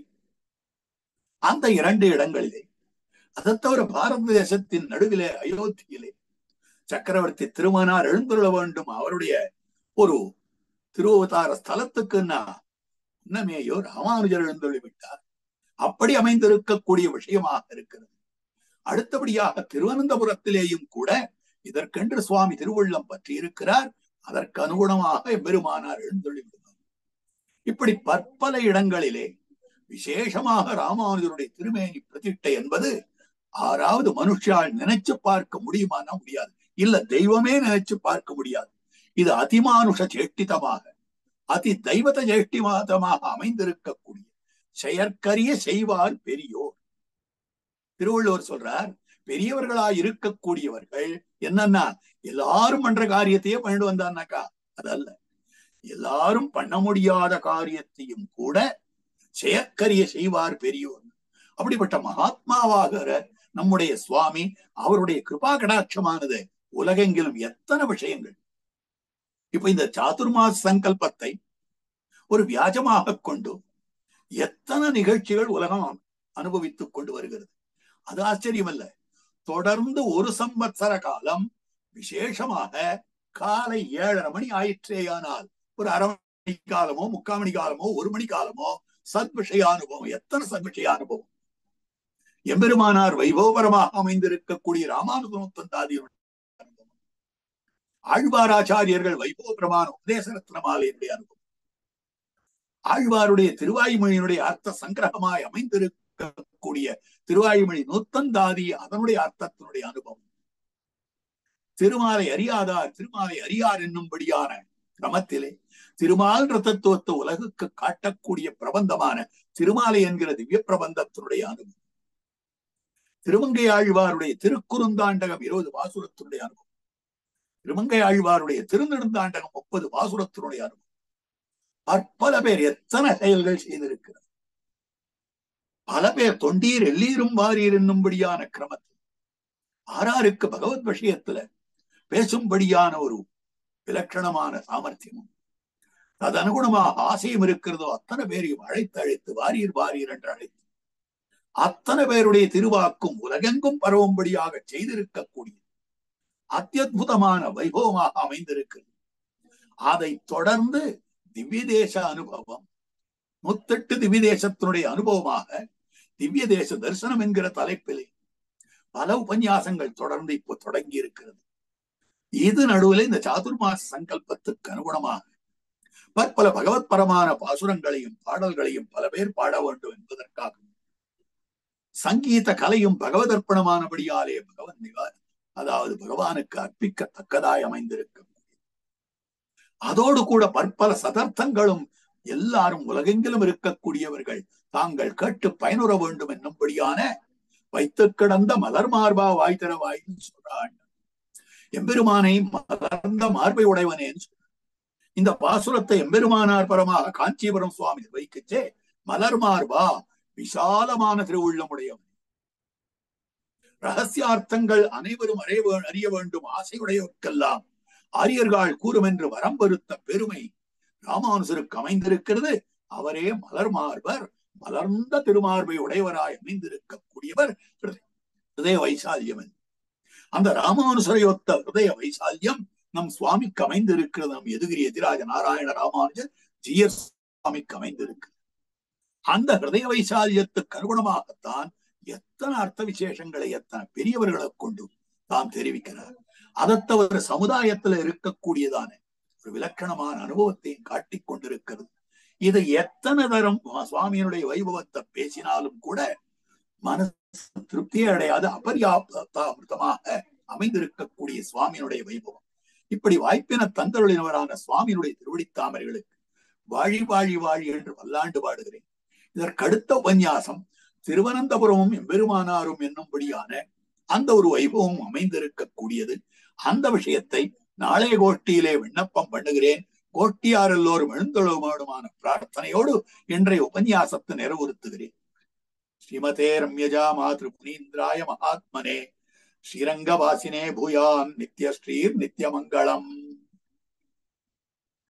அந்த இரண்டு இடங்களிலே அதை தவிர பாரத தேசத்தின் நடுவிலே அயோத்தியிலே சக்கரவர்த்தி திருமணார் எழுந்துள்ள வேண்டும் அவருடைய ஒரு திருவதார ஸ்தலத்துக்குன்னா உன்னமேயோ ராமானுஜர் எழுந்துள்ளி விட்டார் அப்படி அமைந்திருக்கக்கூடிய விஷயமாக இருக்கிறது அடுத்தபடியாக திருவனந்தபுரத்திலேயும் கூட இதற்கென்று சுவாமி திருவுள்ளம் பற்றி இருக்கிறார் அதற்கு அனுகுணமாக பெருமானார் எழுந்துள்ளி விடுவார் இப்படி பற்பல இடங்களிலே விசேஷமாக ராமானுஜருடைய திருமேனி பிரதிஷ்டை என்பது ஆறாவது மனுஷால் நினைச்சு பார்க்க முடியுமானா முடியாது இல்ல தெய்வமே நினைச்சு பார்க்க முடியாது இது அதிமானுஷ சேஷ்டிதமாக அதி தெய்வத சேஷ்டிவாதமாக அமைந்திருக்கக்கூடிய செயற்கரிய செய்வார் பெரியோர் திருவள்ளுவர் சொல்றார் பெரியவர்களாய் இருக்கக்கூடியவர்கள் என்னன்னா எல்லாரும் பண்ற காரியத்தையே பண்ணிட்டு வந்தான்னாக்கா அதல்ல எல்லாரும் பண்ண முடியாத காரியத்தையும் கூட செயற்கரிய செய்வார் பெரியோர் அப்படிப்பட்ட மகாத்மாவாகிற நம்முடைய சுவாமி அவருடைய கிருபா கடாட்சமானது உலகெங்கிலும் எத்தனை விஷயங்கள் இப்ப இந்த சாதுர்மாச சங்கல்பத்தை ஒரு வியாஜமாக கொண்டு எத்தனை நிகழ்ச்சிகள் உலகம் அனுபவித்துக் கொண்டு வருகிறது அது ஆச்சரியமல்ல தொடர்ந்து ஒரு சம்பத்சர காலம் விசேஷமாக காலை ஏழரை மணி ஆயிற்றேயானால் ஒரு அரை மணி காலமோ முக்கால் மணி காலமோ ஒரு மணி காலமோ சத் விஷய அனுபவம் எத்தனை சத் விஷய அனுபவம் எம்பெருமானார் வைபவபரமாக அமைந்திருக்கக்கூடிய ராமானுஜமுத்தந்தாதியுடைய அனுபவம் ஆழ்வாராச்சாரியர்கள் வைபவபரமான உபதேசரத்ன மாலையினுடைய அனுபவம் ஆழ்வாருடைய திருவாய்மொழியினுடைய அர்த்த சங்கிரகமாய் அமைந்திருக்கக்கூடிய திருவாய்மொழி நூத்தந்தாதி அதனுடைய அர்த்தத்தினுடைய அனுபவம் திருமாலை அறியாதார் திருமாலை அறியார் என்னும்படியான கிரமத்திலே திருமால் ரத்தத்துவத்தை உலகுக்கு காட்டக்கூடிய பிரபந்தமான திருமாலை என்கிற திவ்ய பிரபந்தத்தினுடைய அனுபவம் திருமங்கை ஆழ்வாருடைய திருக்குறுந்தாண்டகம் இருபது பாசுரத்தினுடைய அனுபவம் திருமங்கை ஆழ்வாருடைய திருநெடுந்தாண்டகம் முப்பது பாசுரத்தினுடைய அனுபவம் பற்பல பேர் எத்தனை செயல்கள் செய்திருக்கிறார் பல பேர் தொண்டீர் எல்லீரும் வாரீர் என்னும்படியான கிரமத்தில் ஆறாருக்கு பகவத் விஷயத்துல பேசும்படியான ஒரு விலட்சணமான சாமர்த்தியமும் அது அனுகுணமாக ஆசையும் இருக்கிறதோ அத்தனை பேரையும் அழைத்து அழைத்து வாரீர் வாரீர் என்று அழைத்து அத்தனை பேருடைய திருவாக்கும் உலகெங்கும் பரவும்படியாக செய்திருக்கக்கூடிய அத்தியுதமான வைபவமாக அமைந்திருக்கிறது அதை தொடர்ந்து திவ்ய தேச அனுபவம் முத்தெட்டு திவ்ய தேசத்தினுடைய அனுபவமாக திவ்ய தேச தரிசனம் என்கிற தலைப்பிலே பல உபன்யாசங்கள் தொடர்ந்து இப்போ தொடங்கி இருக்கிறது இது நடுவில் இந்த சாதுர்மாச சங்கல்பத்துக்கு அனுகுணமாக பற்பல பகவத் பரமான பாசுரங்களையும் பாடல்களையும் பல பேர் பாட வேண்டும் என்பதற்காக சங்கீத கலையும் பகவதர்ப்பணமானபடியாலே பகவன் நிவார் அதாவது பகவானுக்கு அர்ப்பிக்கத்தக்கதாய் அமைந்திருக்கும் அதோடு கூட பற்பல சதர்த்தங்களும் எல்லாரும் உலகெங்கிலும் இருக்கக்கூடியவர்கள் தாங்கள் கேட்டு பயனுற வேண்டும் என்னும்படியான வைத்து கிடந்த மலர் மார்பா வாய் தர வாய்ன்னு சொல்றான் எம்பெருமானை மலர்ந்த மார்பை உடையவனேன்னு சொல்றான் இந்த பாசுரத்தை எம்பெருமானார் பரமாக காஞ்சிபுரம் சுவாமி வைக்கச்சே மலர் மார்பா விசாலமான திருவுள்ளமுடையவன் ரகசியார்த்தங்கள் அனைவரும் அறிய அறிய வேண்டும் ஆசையுடையவர்க்கெல்லாம் ஆரியர்கள் கூறும் என்று வரம் வருத்த பெருமை ராமானுசருக்கு அமைந்திருக்கிறது அவரே மலர் மார்பர் மலர்ந்த திருமார்பை உடையவராய் அமைந்திருக்கக்கூடியவர் ஹிருதய வைசால்யமன் அந்த ராமானுசரையொத்த ஹிருதய வைசால்யம் நம் சுவாமிக்கு அமைந்திருக்கிறது நம் எதுகிரி எதிராஜ நாராயண ராமானுஜர் ஜிஎஸ் சுவாமிக்கு அமைந்திருக்கு அந்த ஹிருதய வைசால்யத்துக்கு அனுகுணமாகத்தான் எத்தனை அர்த்த விசேஷங்களை எத்தனை பெரியவர்களை கொண்டு தான் தெரிவிக்கிறார் அதை தவிர சமுதாயத்துல இருக்கக்கூடியதான ஒரு விலக்கணமான அனுபவத்தையும் காட்டிக் கொண்டிருக்கிறது இது எத்தனை தரம் சுவாமியினுடைய வைபவத்தை பேசினாலும் கூட மனசு திருப்தியே அடையாது அபரியாப்தமாக அமைந்திருக்கக்கூடிய சுவாமியினுடைய வைபவம் இப்படி வாய்ப்பின தந்தருளினவரான சுவாமியினுடைய திருவடித்தாமரைகளுக்கு வாழி வாழி வாழி என்று வல்லாண்டு பாடுகிறேன் இதற்கடுத்த உபன்யாசம் திருவனந்தபுரமும் எம்பெருமானாரும் என்னும்படியான அந்த ஒரு வைபவம் அமைந்திருக்கக்கூடியது அந்த விஷயத்தை நாளைய கோஷ்டியிலே விண்ணப்பம் பண்ணுகிறேன் கோட்டியார் எல்லோரும் எழுந்தொழுமாடுமான பிரார்த்தனையோடு இன்றைய உபன்யாசத்தை நிறைவுறுத்துகிறேன் ஸ்ரீமதே ரம்யஜா மாத்ரு புனீந்திராய மகாத்மனே ஸ்ரீரங்கவாசினே பூயான் நித்ய ஸ்ரீர் நித்யமங்கலம்